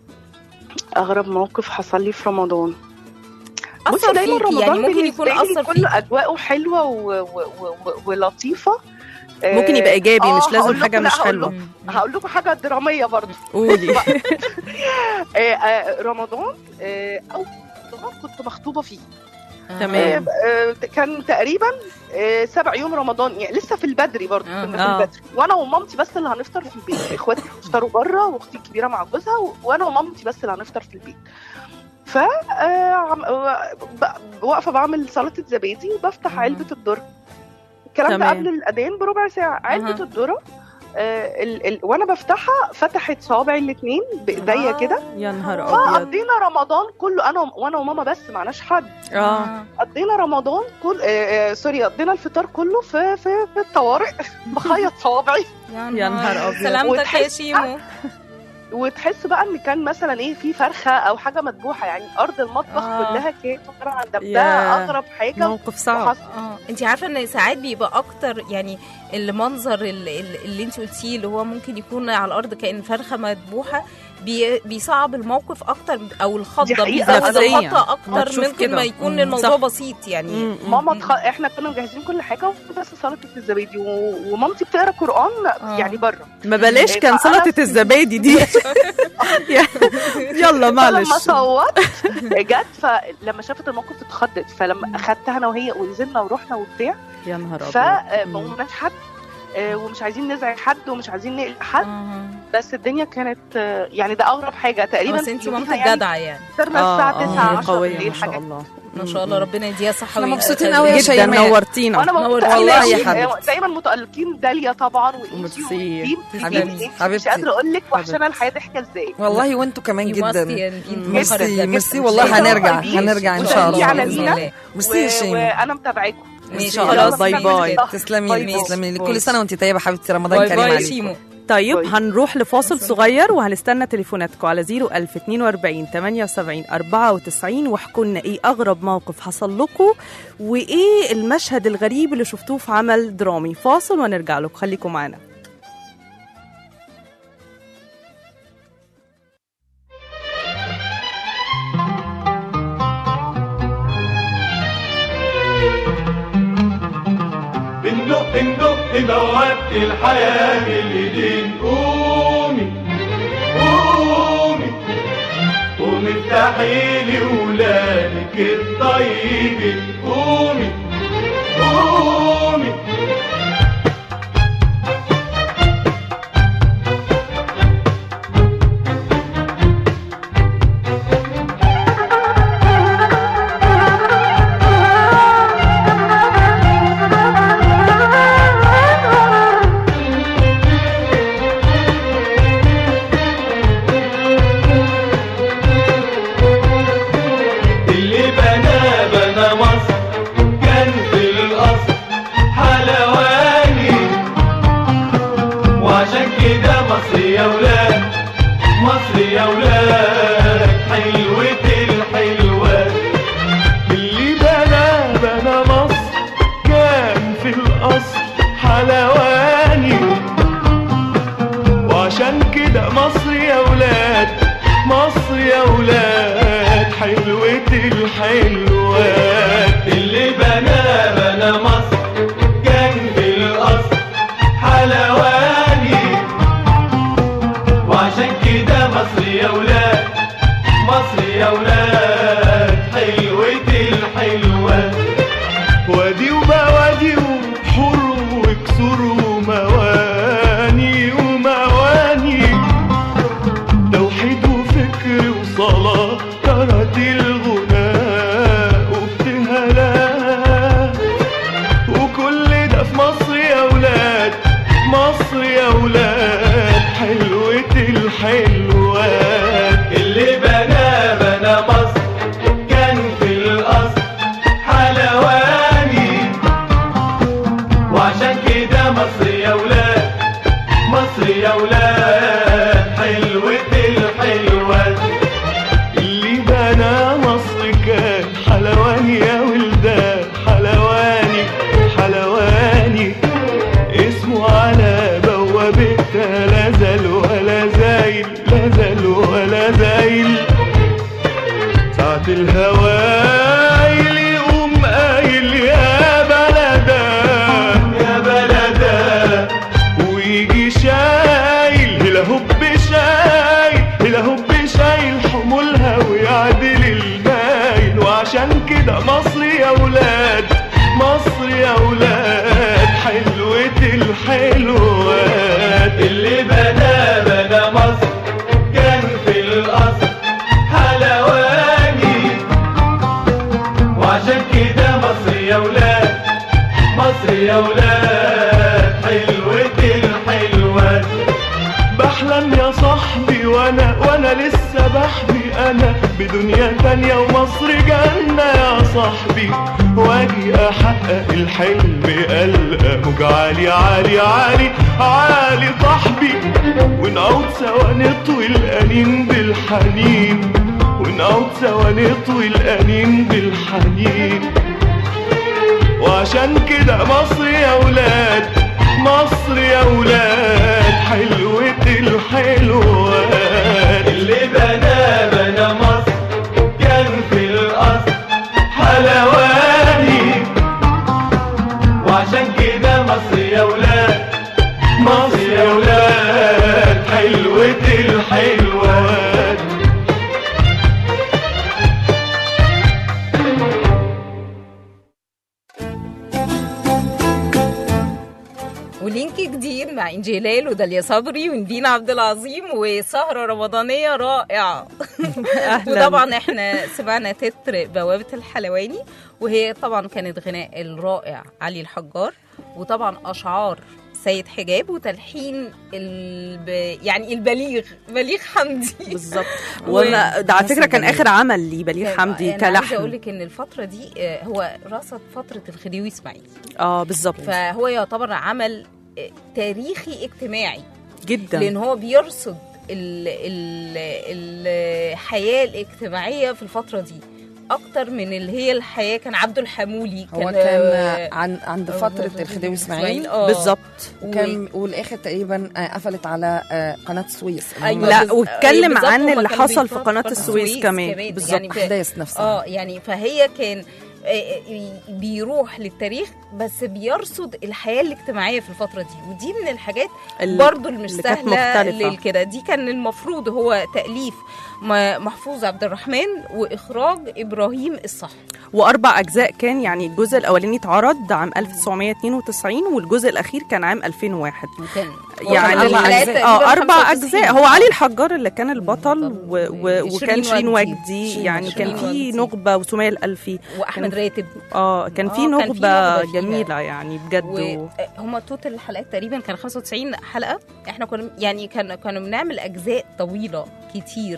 اغرب موقف حصل لي في رمضان أثر بصي دايما فيكي، رمضان يعني ممكن بالنسبة يكون لي أثر كل فيكي. اجواءه حلوه و... و... و... ولطيفه ممكن يبقى ايجابي آه، مش هقول لازم لكم- حاجه لا، مش هقول حلوه لكم. هقول لكم حاجه دراميه برضه قولي آه، آه، رمضان آه، اول رمضان كنت مخطوبه فيه تمام. آه، آه، كان تقريبا آه، سبع يوم رمضان يعني لسه في البدري برضه آه. كنا آه. في البدري وانا ومامتي بس اللي هنفطر في البيت اخواتي هيفطروا بره واختي الكبيره مع جوزها و- وانا ومامتي بس اللي هنفطر في البيت ف آه، عم- آه، ب- واقفه بعمل سلطه زبادي وبفتح مم. علبه الذره الكلام ده تمام. قبل الاذان بربع ساعه علبه أها. الذره آه، ال- ال- وانا بفتحها فتحت صوابعي الاثنين بايديا كده يا نهار ابيض فقضينا رمضان كله انا وانا وماما بس معناش حد اه قضينا رمضان كل آه آه سوري قضينا الفطار كله في في, في الطوارئ بخيط صوابعي يا نهار أبيض. سلامتك يا وتحس- شيمو وتحس بقى ان كان مثلا ايه في فرخه او حاجه مذبوحه يعني ارض المطبخ آه. كلها كانت عباره عن ده يا. ده اغرب حاجه موقف صعب وحصل. اه انت عارفه ان ساعات بيبقى اكتر يعني المنظر اللي, اللي انت قلتيه اللي هو ممكن يكون على الارض كان فرخه مذبوحه بي بيصعب الموقف اكتر او دي الخطه حقيقة. بيزود نفسياً. الخطه اكتر هتشوف ممكن كده. ما يكون مم. الموضوع صح. بسيط يعني مم، مم. ماما تخ... احنا كنا مجهزين كل حاجه بس سلطه الزبادي و... ومامتي بتقرا قران آه. يعني بره ما بلاش كان فأنا- سلطه الزبادي دي يلا معلش فلما صوت جت فلما شافت الموقف اتخضت فلما اخدتها انا وهي ونزلنا ورحنا وبتاع يا نهار ابيض فما قلناش حد آه، ومش عايزين نزعج حد ومش عايزين نقلق حد آه. بس الدنيا كانت آه، يعني ده اغرب حاجه تقريبا بس انت يوميها مامتك يعني جدعه يعني فطرنا اه الساعه اه 9 هي 10 قويه ما بالليل شاء حاجه الله ما شاء الله ربنا يديها صحه احنا ويبقى مبسوطين خير. قوي يا جدا شيماء. نورتينا وانا نورتينا مبسوطة والله يا جداً. حبيبتي. دايما متالقين داليا طبعا وإنتي ميرسي. ودين. تسلمي. إنتي مش حبيبتي. قادره اقول لك وحشانه الحياه ضحكه ازاي والله وانتوا كمان You must جدا be in- in ميرسي جداً. ميرسي جداً. والله جداً. هنرجع طيبين. هنرجع ان وتسلمي شاء الله على بإذن مينا. الله. ميرسي يا شيماء وانا متابعاكم ماشي شاء خلاص الله. باي يلا باي. بينا. تسلمي باي لي باي. تسلمي لي باي. كل سنه وانت طيبه حبيبتي رمضان باي كريم باي عليكم شيمو طيب باي. هنروح لفاصل صغير وهنستنى تليفوناتكم على 01042 78 94 واحكوا لنا ايه اغرب موقف حصل لكم وايه المشهد الغريب اللي شفتوه في عمل درامي فاصل ونرجع لكم خليكم معانا بندق ندق بوابة الحياة بالايدين قومي قومي قومي افتحي لي ولادك الطيبين قومي قومي اللي بنى بنى مصر كان في الأصل حلواني وعشان كده مصر يا ولاد مصر يا ولاد حلوة الحلوات اللي بنى بنى مصر كان في الأصل حلواني وعشان كده مصر يا ولاد مصر يا ولاد حلوة الحلوات اللي بنى بنى مصر كان في الأصل حلواني وعشان كده مصر يا ولاد مصر يا ولاد حلوة الحلوات وادي وبوادي وبحور وكسور ومواني ومواني توحيد وفكر وصلاة ترت الغناء وابتهالات وكل ده في مصر يا ولاد مصر يا ولاد حلوة الحلوات اللي بنى بنى مصر كان في الأصل حلواني وعشان كده مصر يا ولاد مصر يا ولاد حلوة الحلوات اللي بنى مصر كان حلواني يا ولدان حلواني حلواني اسمه على بوابتها لا زال ولا زايل لا زال ولا زايل ساعة الهوايل يقوم قايل يا بلدا يا بلدا ويجي شايل هلا هوب شايل هلا هوب شايل حمولها ويعدل المايل وعشان كده مصر يا ولاد مصر يا ولاد حلوة الحلوات اللي بنى بنى مصر كان في الأصل حلواني وعشان كده مصر يا ولاد مصر يا ولاد حلوة الحلوات بحلم يا صاحبي وانا وانا لسه بحبي انا بدنيا تانية ومصر جنة يا صاحبي واجي احقق الحلم القى موج عالي عالي عالي عالي صاحبي ونعود سوا نطوي الانين بالحنين ونعود سوا نطوي الانين بالحنين وعشان كده مصر يا ولاد مصر يا ولاد حلوة الحلوات اللي بنى بنى مصر كان في الأصل حلواني وعشان كده مصر يا ولاد مصر يا ولاد حلوة الحلوات ولينك جديد مع انجي انجي هلال وداليا صبري وندينا عبد العظيم وسهره رمضانيه رائعه اهلا وطبعا احنا سمعنا تتر بوابه الحلواني وهي طبعا كانت غناء الرائع علي الحجار وطبعا اشعار سيد حجاب وتلحين الب... يعني البليغ بليغ حمدي بالظبط و- وما- ده على ناس فكره كان الجميل. اخر عمل لبليغ كان- حمدي انا عايزه اقول كلحن لك ان الفتره دي آه، هو رصد فتره الخديوي اسماعيل اه بالظبط فهو يعتبر عمل آه، تاريخي اجتماعي جدا لان هو بيرصد ال ال الحياه الاجتماعيه في الفتره دي اكتر من اللي هي الحياه كان عبده الحمولي هو كان كان عن عند فتره الخديوي اسماعيل آه. بالظبط وكان والاخر تقريبا آه، قفلت على آه، قناه السويس أيوة لا بز- واتكلم بالظبط عن هما اللي كانوا حصل في بيتصوروا قناه السويس كمان بالظبط يعني في- الاحداث نفسها اه يعني فهي كان آه، آه، بيروح للتاريخ بس بيرصد الحياه الاجتماعيه في الفتره دي ودي من الحاجات ال- برضو اللي مش اللي كانت سهله مختلفة. للكده دي كان المفروض هو تاليف م- محفوظ عبد الرحمن واخراج ابراهيم الصح واربع اجزاء كان يعني الجزء الاولاني اتعرض عام 1992 والجزء الاخير كان عام 2001 وكان يعني أربع ال- أجزاء. اه اربع اجزاء هو علي الحجار اللي كان البطل بالظبط. و و وكان شيرين شيرين وجدي. وجدي شيرين- يعني كان شيرين في وجدي. نخبه وسميه الالفي واحمد راتب اه كان في آه، كان في نخبه نخبة فيها. جميله يعني بجد و... وهم توتال الحلقات تقريبا كان 95 حلقه احنا كنا يعني كان كانوا بنعمل اجزاء طويله كتير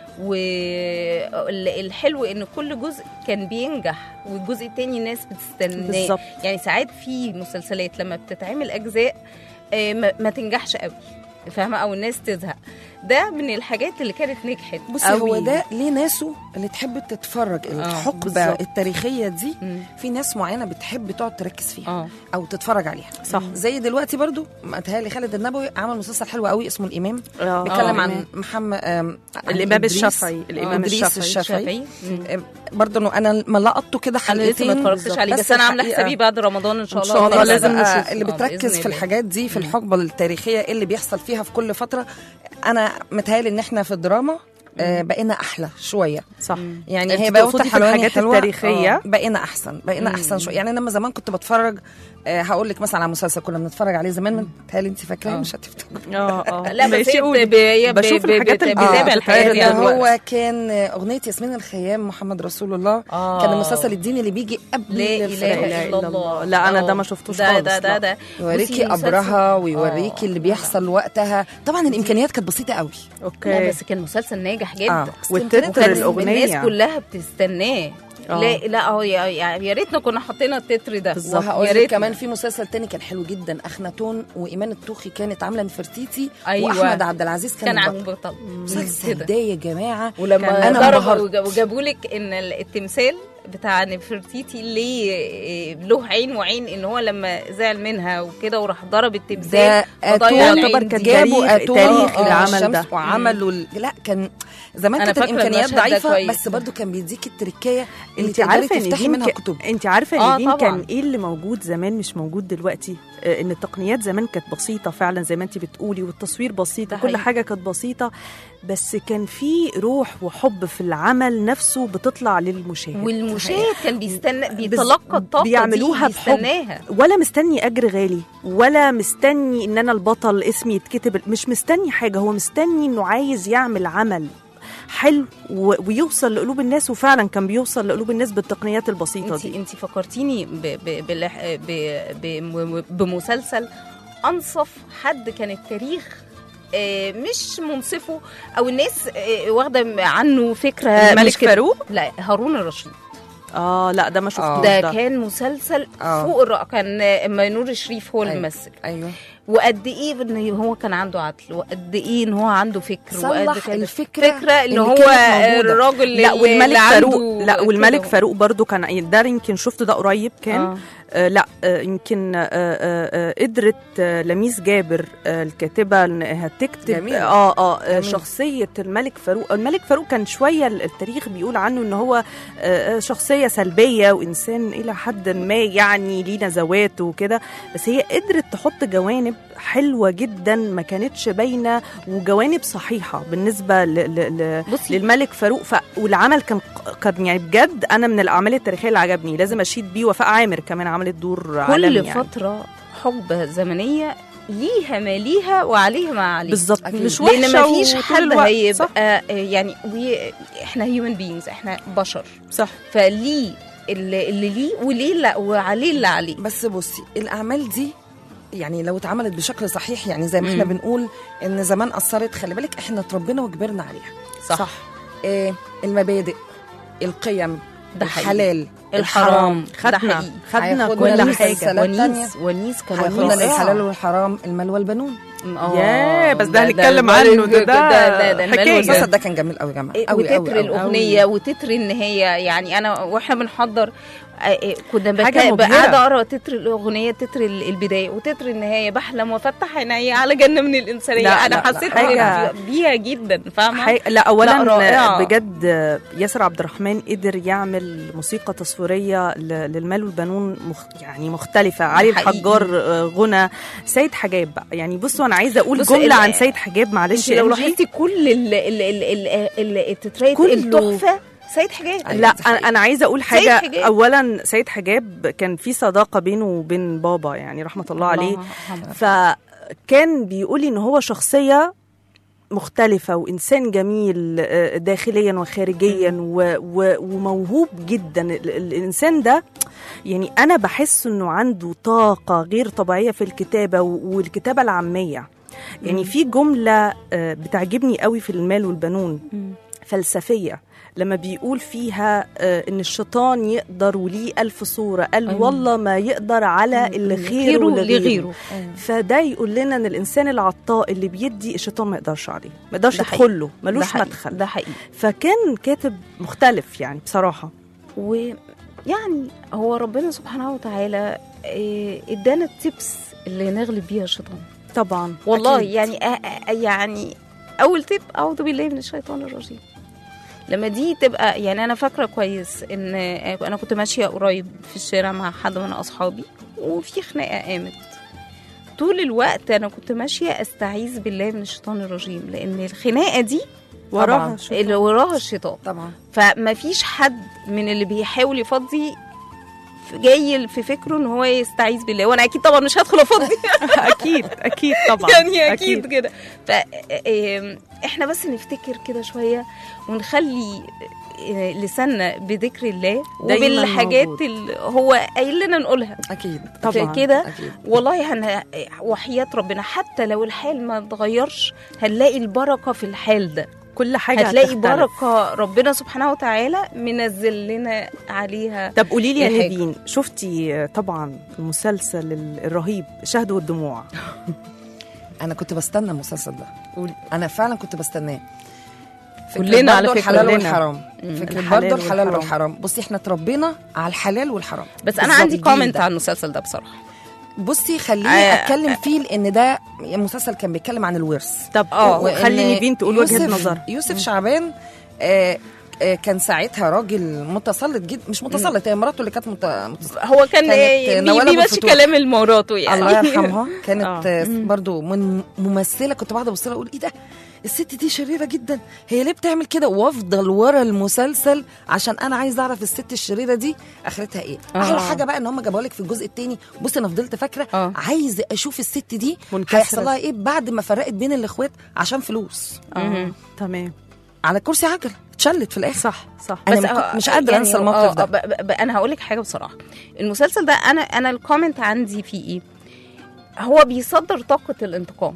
والحلو ان كل جزء كان بينجح والجزء التاني الناس بتستناه بالظبط يعني ساعات في مسلسلات لما بتتعمل اجزاء آه، ما ما تنجحش قوي فاهمه او الناس تزهق ده من الحاجات اللي كانت نجحت بصي هو قوي. ده ليه ناسه اللي تحب تتفرج الحقبه بالظبط. التاريخيه دي مم. في ناس معينه بتحب تقعد تركز فيها اه او تتفرج عليها صح زي دلوقتي برضو متهيألي خالد النبوي عمل مسلسل حلو قوي اسمه الامام آه. بيتكلم آه. عن محمد آم، عن الامام إدريس. الشافعي الامام إدريس الشافعي الشافعي مم. آم، برضو انه انا ما لقطته كده انا لسه ما حلقتين اتفرجتش عليه بس انا عامله الحقيقة- حسابي بعد رمضان ان شاء ان الله شاء الله خلاص لازم بقى نشوف اللي آه، بتركز بإذن في الله. الحاجات دي في الحقبه التاريخيه اللي بيحصل فيها في كل فتره انا متهيألي ان احنا في الدراما آه، بقينا احلى شويه صح يعني أنت هي بقى تقصدي في حلواني الحاجات حلوة. التاريخية؟ آه، بقينا احسن بقينا احسن شويه يعني انا لما زمان كنت بتفرج آه، هقول لك مثلا على مسلسل كنا بنتفرج عليه زمان من تهيألي انت فاكراه آه. مش هتفتكري اه اه لا بس ماشي، هي قولي. ب- هي ب- بشوف ب- الحاجات بت- اللي بتابع بتتابع الحياة اللي دي دلوقتي. هو كان اغنيه ياسمين الخيام محمد رسول الله آه. كان المسلسل الديني اللي بيجي قبل لا الفراق. اله الا الله لا، أنا ده آه. ما شفتوش ده خالص، ده ده لا. ده بصي يوريكي مسلسل- ابرهه ويوريكي آه. اللي بيحصل وقتها طبعا الامكانيات كانت بسيطه قوي لا اوكي بس كان مسلسل ناجح جدا اه والتتر وكان الاغنيه الناس كلها بتستناه آه. لا لا هو يا يا يا ريتنا كنا حطينا التتر ده بالظبط. وهقول يا لك ريتنا. كمان في مسلسل تاني كان حلو جدا اخناتون وايمان الطوخي كانت عامله نفرتيتي أيوة. واحمد عبد العزيز كان, كان عن البطل. بطل مسلسل كده. ده يا جماعه ولما أنا ضربوا انبهرت. وج- وجابوا لك ان ال- التمثال بتاع نفرتيتي ليه إيه، له عين وعين ان هو لما زعل منها وكده وراح ضرب التمثال ده فضيع اتون العين يعتبر دي. كان جابوا تاريخ- اتون تاريخ آه، العمل الشمس ده. وعملوا ال- لا كان زمان أنا كانت فاكرة الامكانيات المشهد ده ضعيفه كويس. بس برضو كان بيديك التركيه اللي انت تقدري عارفه ان تفتحي دي منها ك- كتب انت عارفه آه ان دي طبعاً. كان ايه اللي موجود زمان مش موجود دلوقتي آه، ان التقنيات زمان كانت بسيطه فعلا زي ما انت بتقولي والتصوير بسيط ده وكل حقيقي. حاجه كانت بسيطه بس كان في روح وحب في العمل نفسه بتطلع للمشاهد والمشاهد كان بيستنى بيتلقى الطاقه بيعملوها دي بحب. بيستناها ولا مستني اجر غالي ولا مستني ان انا البطل اسمي يتكتب مش مستني حاجه هو مستني انه عايز يعمل عمل حلو و- ويوصل لقلوب الناس وفعلا كان بيوصل لقلوب الناس بالتقنيات البسيطه انت دي انت فكرتيني ب ب بلح- ب ب بمسلسل انصف حد كان التاريخ آه، مش منصفه او الناس آه، واخده عنه فكره الملك مش كده. فاروق؟ لا هارون الرشيد اه لا ده ما شفتوش آه. ده ده, كان مسلسل آه. فوق الرائع كان آه، مينور الشريف هو اللي أيوة. ممثل ايوه وقد ايه ان هو كان عنده عدل وقد ايه ان هو عنده فكر وقد صلح كده الفكره فكره ان اللي هو كانت موجودة. الراجل لا اللي- والملك اللي فاروق عنده لا والملك كده. فاروق برضو كان ده يمكن شفت ده قريب كان آه. آه لا آه يمكن آه آه آه قدرت آه لميس جابر آه الكاتبه انها تكتب جميل. اه اه, آه جميل. شخصيه الملك فاروق الملك فاروق كان شويه التاريخ بيقول عنه ان هو آه آه، شخصيه سلبيه وانسان الى حد ما يعني ليه نزوات وكده بس هي قدرت تحط جوانب حلوه جدا ما كانتش باينه وجوانب صحيحه بالنسبه ل ل ل بصي للملك فاروق ف... والعمل كان كان يعني بجد انا من الاعمال التاريخيه اللي عجبني لازم اشيد بيه وفاء عامر كمان عملت دور كل عالمي يعني. فتره حقبه زمنيه ليها ما ليها وعليها ما عليها بالظبط أكيد. مش وحشه لان مفيش وطول حد الوقت. صح هيبقى آه، يعني وي احنا هيومن بينجز احنا بشر صح فليه اللي, اللي ليه وليه لا وعليه اللي عليه بس بصي الاعمال دي يعني لو اتعملت بشكل صحيح يعني زي ما احنا مم. بنقول ان زمان اثرت خلي بالك احنا اتربينا وكبرنا عليها صح, صح. إيه المبادئ القيم ده حقيقي. الحلال الحرام خدنا ده حقيقي. خدنا هياخدنا كل لمسة حاجه السلام. تانية. ونيس ونيس كان هياخدنا رائع. للحلال والحرام المال والبنون آه، ياه، بس ده هنتكلم عنه، ده- ده ده ده المال حكاية. والبنون. المسلسل ده كان جميل قوي يا جماعه إيه، قوي قوي وتتر قوي الاغنيه وتتر ان هي يعني انا واحنا بنحضر آه، إيه، كنا حاجة بكا- مبهرة. قاعده اقرا تتر الاغنيه تتر ال- البدايه وتتر النهايه بحلم وافتح عيني على جنه من الانسانيه لا، انا لا، لا، حسيت حاجة- بيها جدا فاهمه حي... لا اولا لا، رائعة. بجد ياسر عبد الرحمن قدر يعمل موسيقى تصويريه ل... للمال والبنون مخ... يعني مختلفه علي حقيقي. الحجار آه، غنى سيد حجاب بقى يعني بصوا انا عايزه اقول بص، جمله ال- عن سيد حجاب معلش انت لو يا إنجي. لاحظتي كل ال- ال- ال- ال- ال- التترات كله. التحفه سيد حجاب أيوة، لا دي حقيقة. انا أنا عايزه اقول سيد حاجه حجاب. اولا سيد حجاب كان في صداقه بينه وبين بابا يعني رحمه الله عليه يرحمه. فكان بيقولي ان هو شخصيه مختلفة وإنسان جميل آه، داخليا وخارجيا و- و- وموهوب جدا ال- ال- الإنسان ده يعني أنا بحس إنه عنده طاقة غير طبيعية في الكتابة و- والكتابة العامية يعني في جملة آه، بتعجبني قوي في المال والبنون فلسفية لما بيقول فيها آه، ان الشيطان يقدر وليه ألف صورة قال أيوة. والله ما يقدر على اللي خيره خيره لغيره لغيره فده يقول لنا ان الانسان العطاء اللي بيدي الشيطان ما يقدرش عليه ما يقدرش ده حقيقي. يدخل له ده ملوش حقيقي. مدخل ده حقيقي فكان كاتب مختلف يعني بصراحه ويعني هو ربنا سبحانه وتعالى إيه، ادانا التبس اللي نغلب بيها الشيطان طبعا والله أكيد. يعني أ- أ- يعني اول تip اعوذ بالله من الشيطان الرجيم لما دي تبقى يعني انا فاكره كويس ان انا كنت ماشيه قريب في الشارع مع حد من اصحابي وفي خناقه قامت طول الوقت انا كنت ماشيه استعيذ بالله من الشيطان الرجيم لان الخناقه دي وراها طبعاً. شيطان. اللي وراها الشيطان طبعا فما فيش حد من اللي بيحاول يفضي جاي في فكره ان هو يستعيذ بالله وانا اكيد طبعا مش هدخل افضي اكيد اكيد طبعا يعني اكيد كده ف آم، احنا بس نفتكر كده شويه ونخلي آه، لساننا بذكر الله دايماً وبالحاجات موجود. اللي هو قايل لنا نقولها اكيد طبعاً. كده اكيد والله هن... وحياة ربنا حتى لو الحال ما اتغيرش هنلاقي البركه في الحال ده كل حاجه هتلاقي هتختلف. بركه ربنا سبحانه وتعالى منزل لنا عليها طب قولي لي يا الحاجة. نيفين شفتي طبعا المسلسل ال- الرهيب شهد والدموع انا كنت بستنى المسلسل ده قولي. انا فعلا كنت بستناه فكرة كلنا على برضو فكرة، الحلال كلنا. والحرام مم. فكرة الحلال برضه الحلال والحرام. والحرام بصي احنا اتربينا على الحلال والحرام بس انا بالظبط عندي الجيل كومنت ده. على المسلسل ده بصراحه بصي خليني آه، اتكلم فيه لان ده مسلسل كان بيتكلم عن الورث طب آه، اه وإن خلي نيفين تقول وجهه يوسف- نظر يوسف شعبان آه آه كان ساعتها راجل متسلط جدا مش متسلط هي مراته اللي كانت مت... مت... هو كان كانت آه، بي- نوال أبو بيمشي الفتوح. كلام مراته يعني الله يرحمها كانت آه. آه. برضو من ممثله كنت بقعد ابص لها اقول ايه ده الست دي شريره جدا هي ليه بتعمل كده وافضل ورا المسلسل عشان انا عايزه اعرف الست الشريره دي اخرتها ايه آه. احلى حاجه بقى ان هم جابوها لك في الجزء الثاني بصي انا فضلت فاكره آه. عايزه اشوف الست دي منكسرة. هيحصل لها ايه بعد ما فرقت بين الاخوات عشان فلوس اه تمام على كرسي عجل اتشلت في الاخر صح صح انا بس ما آه، كنت- مش قادره انسى الموقف آه، ده ب- ب- ب- انا هقول لك حاجه بصراحه المسلسل ده انا انا الكومنت عندي فيه ايه هو بيصدر طاقه الانتقام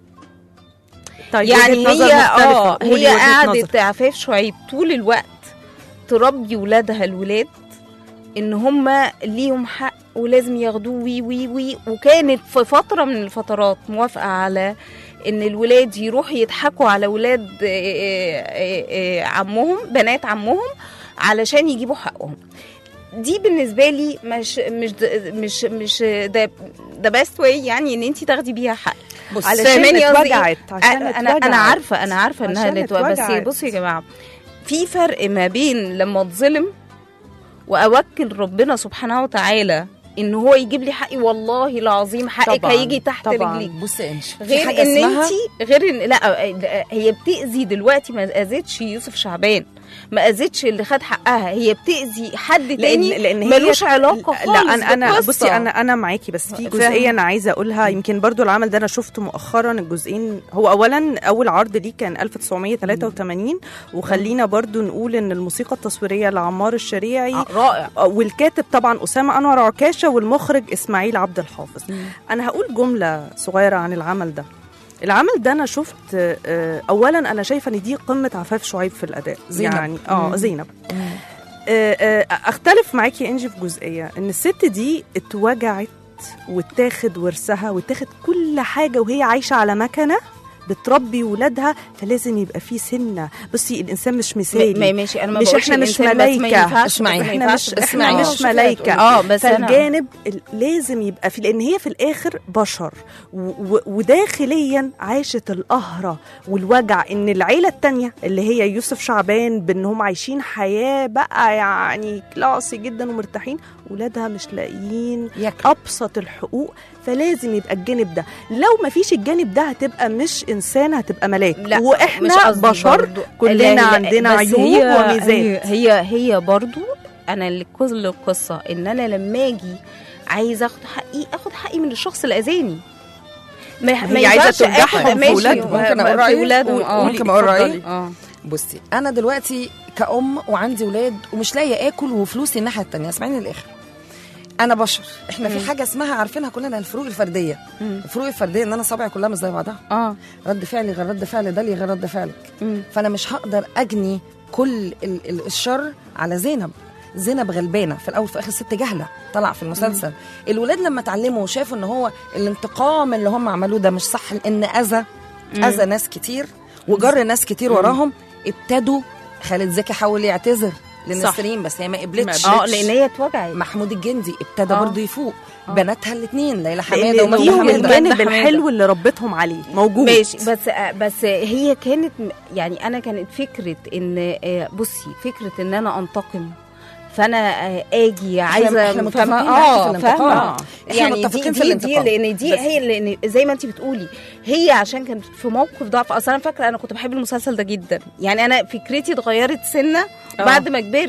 طيب يعني وجهة نظر هي مختلفة. اه قولي هي وجهة قعدت نظر. عفاف شعيب طول الوقت تربي ولادها الولاد ان هم ليهم حق ولازم ياخدوه وي وي وي وكانت في فتره من الفترات موافقه على ان الولاد يروحوا يضحكوا على ولاد آه، آه، آه، عمهم بنات عمهم علشان يجيبوا حقهم دي بالنسبه لي مش مش مش مش ده ده بيست واي يعني ان انت تاخدي بيها حق بص على- عشان فاهماني قصدي إيه؟ اتوجعت عشان انا انا اتوجعت. عارفه انا عارفه انها عشان اللي تبقى بس اتوجعت. بصوا يا جماعه في فرق ما بين لما اتظلم واوكل ربنا سبحانه وتعالى ان هو يجيب لي حقي والله العظيم حقك طبعاً، هيجي تحت طبعاً. رجليك بصي يا انشي في غير حاجة ان اسمها- انت غير ان لا هي بتاذي دلوقتي ما اذتش يوسف شعبان ما اذتش اللي خد حقها هي بتاذي حد تاني لان هي ملوش علاقه خالص لا انا انا بالقصة. بصي انا انا معاكي بس في فاهمة. جزئيه انا عايزه اقولها يمكن برضو العمل ده انا شفته مؤخرا الجزئين هو اولا اول عرض ليه كان 1983 وخلينا برضو نقول ان الموسيقى التصويريه لعمار الشريعي آه، رائع والكاتب طبعا اسامه انور عكاشه والمخرج اسماعيل عبد الحافظ انا هقول جمله صغيره عن العمل ده العمل ده انا شفت آه، اولا انا شايفه ان دي قمه عفاف شعيب في الاداء زينب. يعني اه مم. زينب آه، آه، اختلف معاكي يا انجي في جزئيه ان الست دي اتوجعت واتاخد ورثها واتاخد كل حاجه وهي عايشه على مكنه بتربي ولادها فلازم يبقى في سنه بصي الانسان مش مثالي ما ماشي انا ما مش بقولش احنا مش الإنسان بس ما ملايكة. ينفعش اسمعي. ما احنا ينفعش مش بس احنا ما- مش ملايكه اه بس أنا- فالجانب ال- لازم يبقى في لان هي في الاخر بشر و- و- وداخليا عاشت القهره والوجع ان العيله التانية اللي هي يوسف شعبان بان هم عايشين حياه بقى يعني كلاسي جدا ومرتاحين ولادها مش لاقيين ياكلوا. ابسط الحقوق فلازم يبقى الجانب ده لو ما فيش الجانب ده هتبقى مش انسان هتبقى ملاك لا واحنا مش قصدي بشر برضو. كلنا لا، لا، عندنا بس عيوب هي- وميزات. هي هي, هي برضو انا اللي كل القصه ان انا لما اجي عايزه اخد حقي اخد حقي من الشخص اللي اذاني ما هي عايزة ينفعش تنجحهم آخد- في ماشي، ولادهم. ممكن أقول في رأيي؟ ولادهم اه ممكن أقول رأيي؟ اه بصي انا دلوقتي كأم وعندي ولاد ومش لاقيه اكل وفلوسي الناحيه التانية اسمعيني للاخر انا بشر احنا في حاجه اسمها عارفينها كلنا الفروق الفرديه الفروق الفرديه ان انا صابعي كلها مش زي بعضها اه رد فعلي غير رد فعل دالي غير رد فعلك مم. فانا مش هقدر اجني كل ال- ال- الشر على زينب زينب غلبانه في الاول في اخر ست جهله طلع في المسلسل الولاد لما اتعلموا وشافوا ان هو الانتقام اللي هم عملوه ده مش صح ان اذى اذى ناس كتير وجر ناس كتير وراهم ابتدوا خالد زكي حاول يعتذر للنسرين بس هي ما قبلتش اه لان هي اتوجعت محمود الجندي ابتدى آه. برضه يفوق بناتها الاثنين ليلى لان حماده ومجدي فيهم حماده الجانب حمادة. الحلو اللي ربتهم عليه موجود ماشي بس بس هي كانت يعني انا كانت فكره ان آه، بصي فكره ان انا انتقم فانا آه، اجي عايزه إحنا فاهمة- متفقين معاكي في الانتقام. فاهمة. إحنا يعني متفقين دي في دي, الانتقام. دي لان دي بس- هي لان زي ما انت بتقولي هي عشان كانت في موقف ضعف اصلا انا فاكره انا كنت بحب المسلسل ده جدا يعني انا فكرتي اتغيرت سنه آه. بعد ما كبرت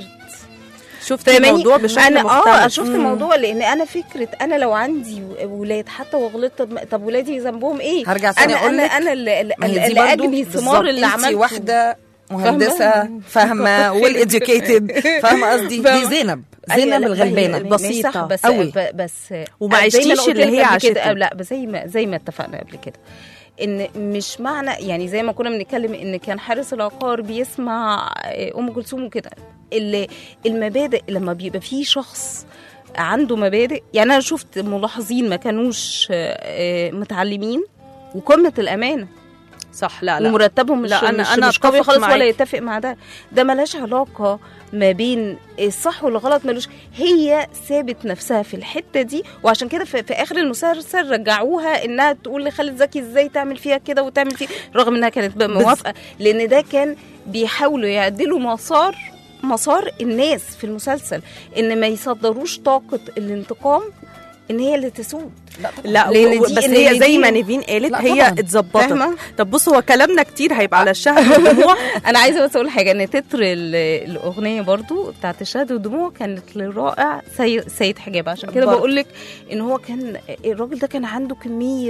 شفت فاهماني؟ الموضوع بشكل انا مختلف اه شفت مم. الموضوع لان انا فكره انا لو عندي ولاد حتى وغلطت طب, طب ولادي ذنبهم ايه هرجع تاني انا أقول انا لك، انا اللي, اللي, ما هي دي اللي برضو اجني بالظبط. ثمار اللي انتي عملته واحده مهندسه فاهمه والاديوكيتد فاهمه قصدي دي فاهمة. زينب أيوة، زينب لا، الغلبانه هي- البسيطة صح بس أوي. ب- بس وما زي عشتيش أنا قلت اللي لك هي قبل كده، عاشته. لا بس زي ما زي ما اتفقنا قبل كده ان مش معنى يعني زي ما كنا بنتكلم ان كان حارس العقار بيسمع ام كلثوم وكده اللي المبادئ لما بيبقى فيه شخص عنده مبادئ يعني انا شفت ملاحظين ما كانوش آه، متعلمين وقمه الامانه صح لا لا ومرتبهم مش لا، أنا- مش, أنا مش قوي أتفق خالص ولا معاكي. يتفق مع ده ده ملاش علاقه ما بين الصح والغلط ملوش هي سابت نفسها في الحته دي وعشان كده في, في اخر المسلسل رجعوها انها تقول لخالد زكي ازاي تعمل فيها كده وتعمل فيه رغم انها كانت بقى موافقه لان ده كان بيحاولوا يعدلوا مسار مسار الناس في المسلسل ان ما يصدروش طاقه الانتقام ان هي اللي تسود لا لأن و- دي- بس لأن هي زي دي- ما نيفين قالت لا هي طبعاً. اتظبطت فاهمة؟ طب بصوا هو كلامنا كتير هيبقى على الشهد والدموع انا عايزه بس اقول حاجه ان تتر ال- الاغنيه برضو بتاعت الشهد والدموع كانت للرائع سي- سيد حجاب عشان كده برضو. بقول لك ان هو كان الراجل ده كان عنده كميه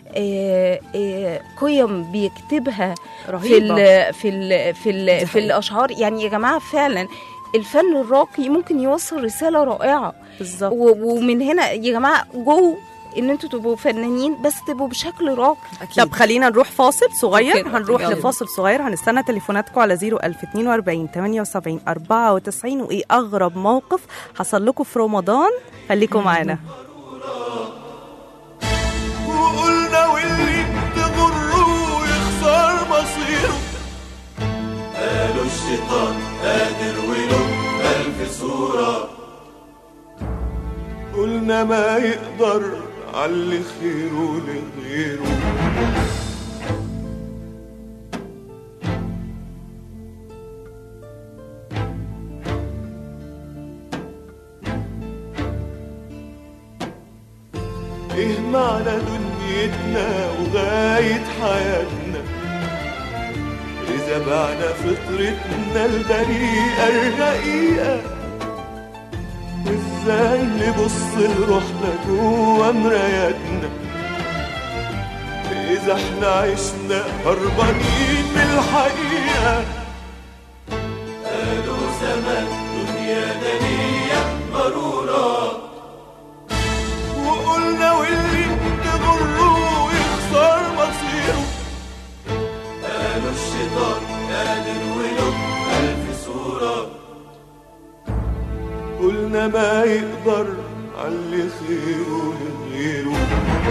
آه، آه، قيم بيكتبها في رهيبة. ال في ال في ال دي في حقيقة. الاشعار يعني يا جماعه فعلا الفن الراقي ممكن يوصل رساله رائعه بالظبط و- ومن هنا يا جماعه جو ان انتوا تبقوا فنانين بس تبقوا بشكل راقي طب خلينا نروح فاصل صغير أوكي. هنروح يلا. لفاصل صغير هنستنى تليفوناتكم على 01042 78 94 وايه اغرب موقف حصل لكم في رمضان خليكم معانا وقلنا واللي تغره يخسر مصيره قالوا الشيطان قادر وله ألف صورة قلنا ما يقدر على خيره لغيره ايه معنى دنيتنا وغاية حياتنا إذا بعنا فطرتنا البريئة الرقيقة وإزاي نبص لروحنا جوا مراياتنا إذا احنا عشنا هربانين من الحقيقة قالوا زمان دنيا دنيا غرورة وقلنا واللي تغره يخسر مصيره قالوا الشيطان قادر وله ألف صورة قلنا ما يقدر علي خيره لغيره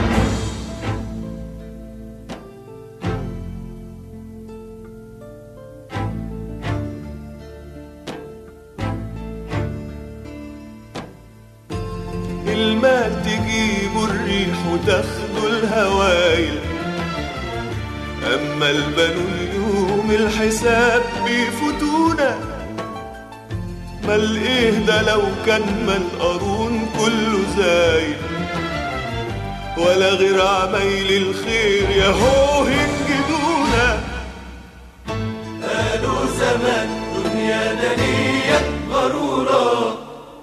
المال تجيبه الريح وتاخده الهوايل أما البنو اليوم الحساب بيفوتونا مال إيه ده لو كان مال قارون كله زايل ولا غير عمايل الخير ياهو هنجدونا قالوا زمان دنيا دنيا غرورة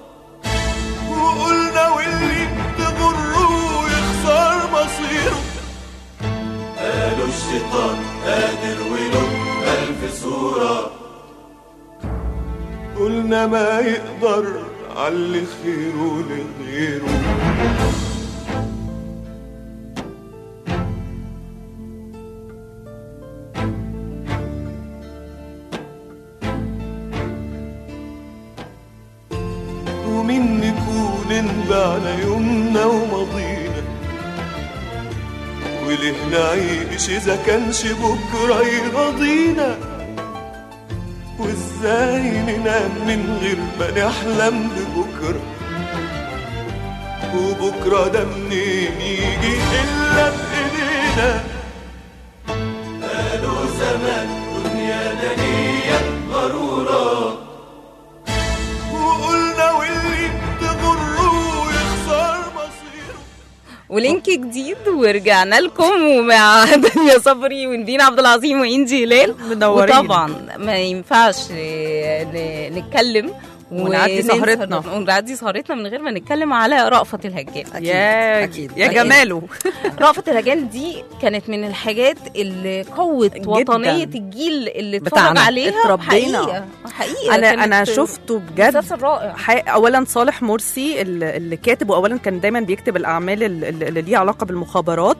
وقلنا واللي تغره يخسر مصيره قالوا الشيطان قادر وله ألف صورة قلنا ما يقدر علي خيره لغيره ومين نكون انبعنا يومنا وماضينا وليه نعيش إذا كانش بكرة يرضينا وإزاي ننام من غير ما نحلم ببكرة وبكرة ده منين يجي إلا بإيدينا قالوا زمان دنيا دنيا غرورة وقلنا واللي تغره يخسر مصيره ولينك جديد ورجعنا لكم ومع دنيا صبري وندينا عبد العظيم وانجي هلال منورين. وطبعا ما ينفعش ن- ن- نتكلم ونعدي وننسى- سهرتنا. ونعدي سهرتنا من غير ما نتكلم على رأفت الهجان يا أكيد. يا أكيد. جماله رأفت الهجان دي كانت من الحاجات اللي قوت جداً. وطنية الجيل اللي اتفرج بتاعنا. عليها اتربينا. حقيقة حقيقة انا كانت انا شفته بجد مسلسل رائع ح- اولا صالح مرسي اللي اللي كاتب واولا كان دايما بيكتب الاعمال ال- ال- اللي ليها علاقه بالمخابرات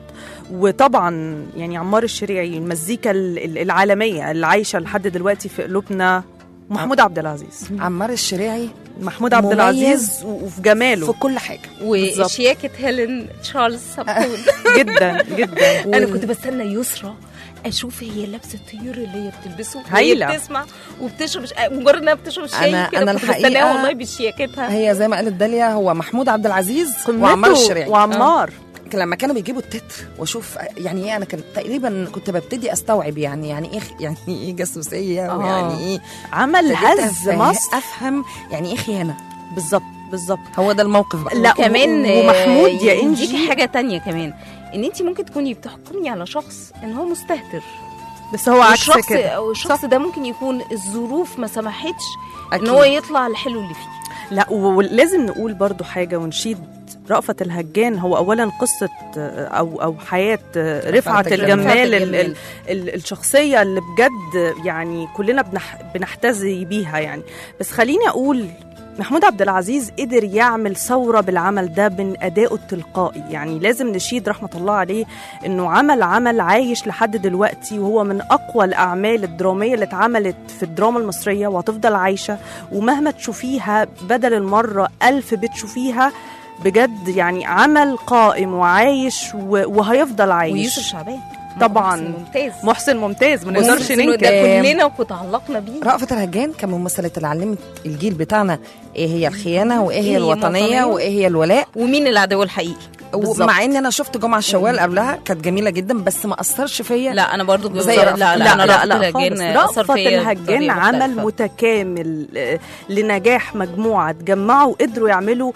وطبعا يعني عمار الشريعي المزيكا ال- ال- العالميه اللي عايشه لحد دلوقتي في قلوبنا محمود عبد العزيز عمار الشريعي محمود عبد مميز العزيز و- وفي جماله في كل حاجه بالظبط. وشياكة هيلين تشارلز سابون جدا جدا انا كنت بستنى يسرى اشوف هي لابسه الطيور اللي هي بتلبسه هايلة. وهي بتسمع وبتشرب ش- مجرد انها بتشرب الشاي أنا- كده أنا كنت الحقيقة بستناها والله بشياكتها هي زي ما قالت داليا هو محمود عبد العزيز قمته وعمار الشريعي وعمار لما كانوا بيجيبوا التتر واشوف يعني ايه انا كنت تقريبا كنت ببتدي استوعب يعني يعني ايه يعني ايه جاسوسيه آه. ويعني ايه عمل ابتديت هز أفه- مصر افهم يعني ايه خيانه بالظبط بالظبط هو ده الموقف بقى لا كمان و- ومحمود يا دي انجي حاجه تانية كمان ان انت ممكن تكوني بتحكمي على شخص ان هو مستهتر بس هو عكس والشخص كده او الشخص ده ممكن يكون الظروف ما سمحتش ان أكيد. هو يطلع الحلو اللي فيه لا و- ولازم نقول برضو حاجة ونشيد رأفت الهجان هو أولا قصة آه، أو أو حياة آه، رفعت الجمال. الجمال ال- الجمال. ال- ال- الشخصية اللي بجد يعني كلنا بنح بنحتذي بيها يعني بس خليني أقول محمود عبد العزيز قدر يعمل ثورة بالعمل ده من أدائه التلقائي يعني لازم نشيد رحمة الله عليه إنه عمل عمل عايش لحد دلوقتي وهو من أقوى الأعمال الدرامية اللي اتعملت في الدراما المصرية وهتفضل عايشة ومهما تشوفيها بدل المرة ألف بتشوفيها بجد يعني عمل قائم وعايش و- وهيفضل عايش ويوسف شعبان طبعاً. محسن ممتاز محسن ممتاز ما يوسف نقدرش سنو ننكر ده كلنا وتعلقنا بيه رأفت الهجان كممثلة اللي علمت الجيل بتاعنا ايه هي الخيانه وايه إيه هي هي الوطنيه الوطنية. وايه هي الولاء ومين العدو الحقيقي بالظبط. ومع ان انا شفت جمعه الشوال قبلها كانت جميله جدا بس ما اثرش فيا لا انا برضو زي لا رأفت. لا, لا أنا لا رأفت لا الهجان خالص أثر رأفت فيا الهجان بطريقة عمل مختلفة. متكامل آه، لنجاح مجموعة اتجمعوا وقدروا يعملوا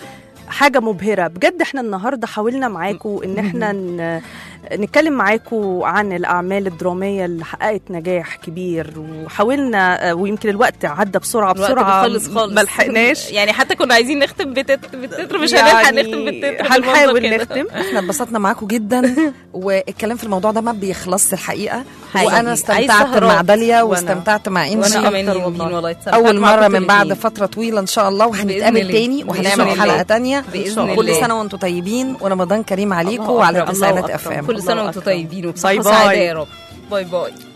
حاجه مبهره بجد احنا النهارده حاولنا معاكم ان احنا ن- نتكلم معاكم عن الاعمال الدراميه اللي حققت نجاح كبير وحاولنا آه، ويمكن الوقت عدى بسرعه الوقت بسرعه بيخلص خالص ما لحقناش يعني حتى كنا عايزين نختم بتت- بالتتر مش هنلحق نختم بالتتر هنحاول بالمنظر كده. نختم احنا اتبسطنا معاكم جدا والكلام في الموضوع ده ما بيخلصش الحقيقه حقيقي. وانا عايز استمتعت سهرات. مع داليا وأنا. واستمتعت مع وانا انجي كمان أكتر يمكن والله. والله اتسبحت اول معاكم مره من بعد الاتنين. فتره طويله ان شاء الله بإذن وهنتقابل الله. تاني بإذن وهنعمل الله. حلقه تانية بإذن كل الله. سنه وانتم طيبين ورمضان كريم عليكم الله وعلى أكبر. تسعينات الله اف ام أكبر. كل سنه الله وانتم أكبر. طيبين باي وبصحه باي. وسعاده يا رب باي باي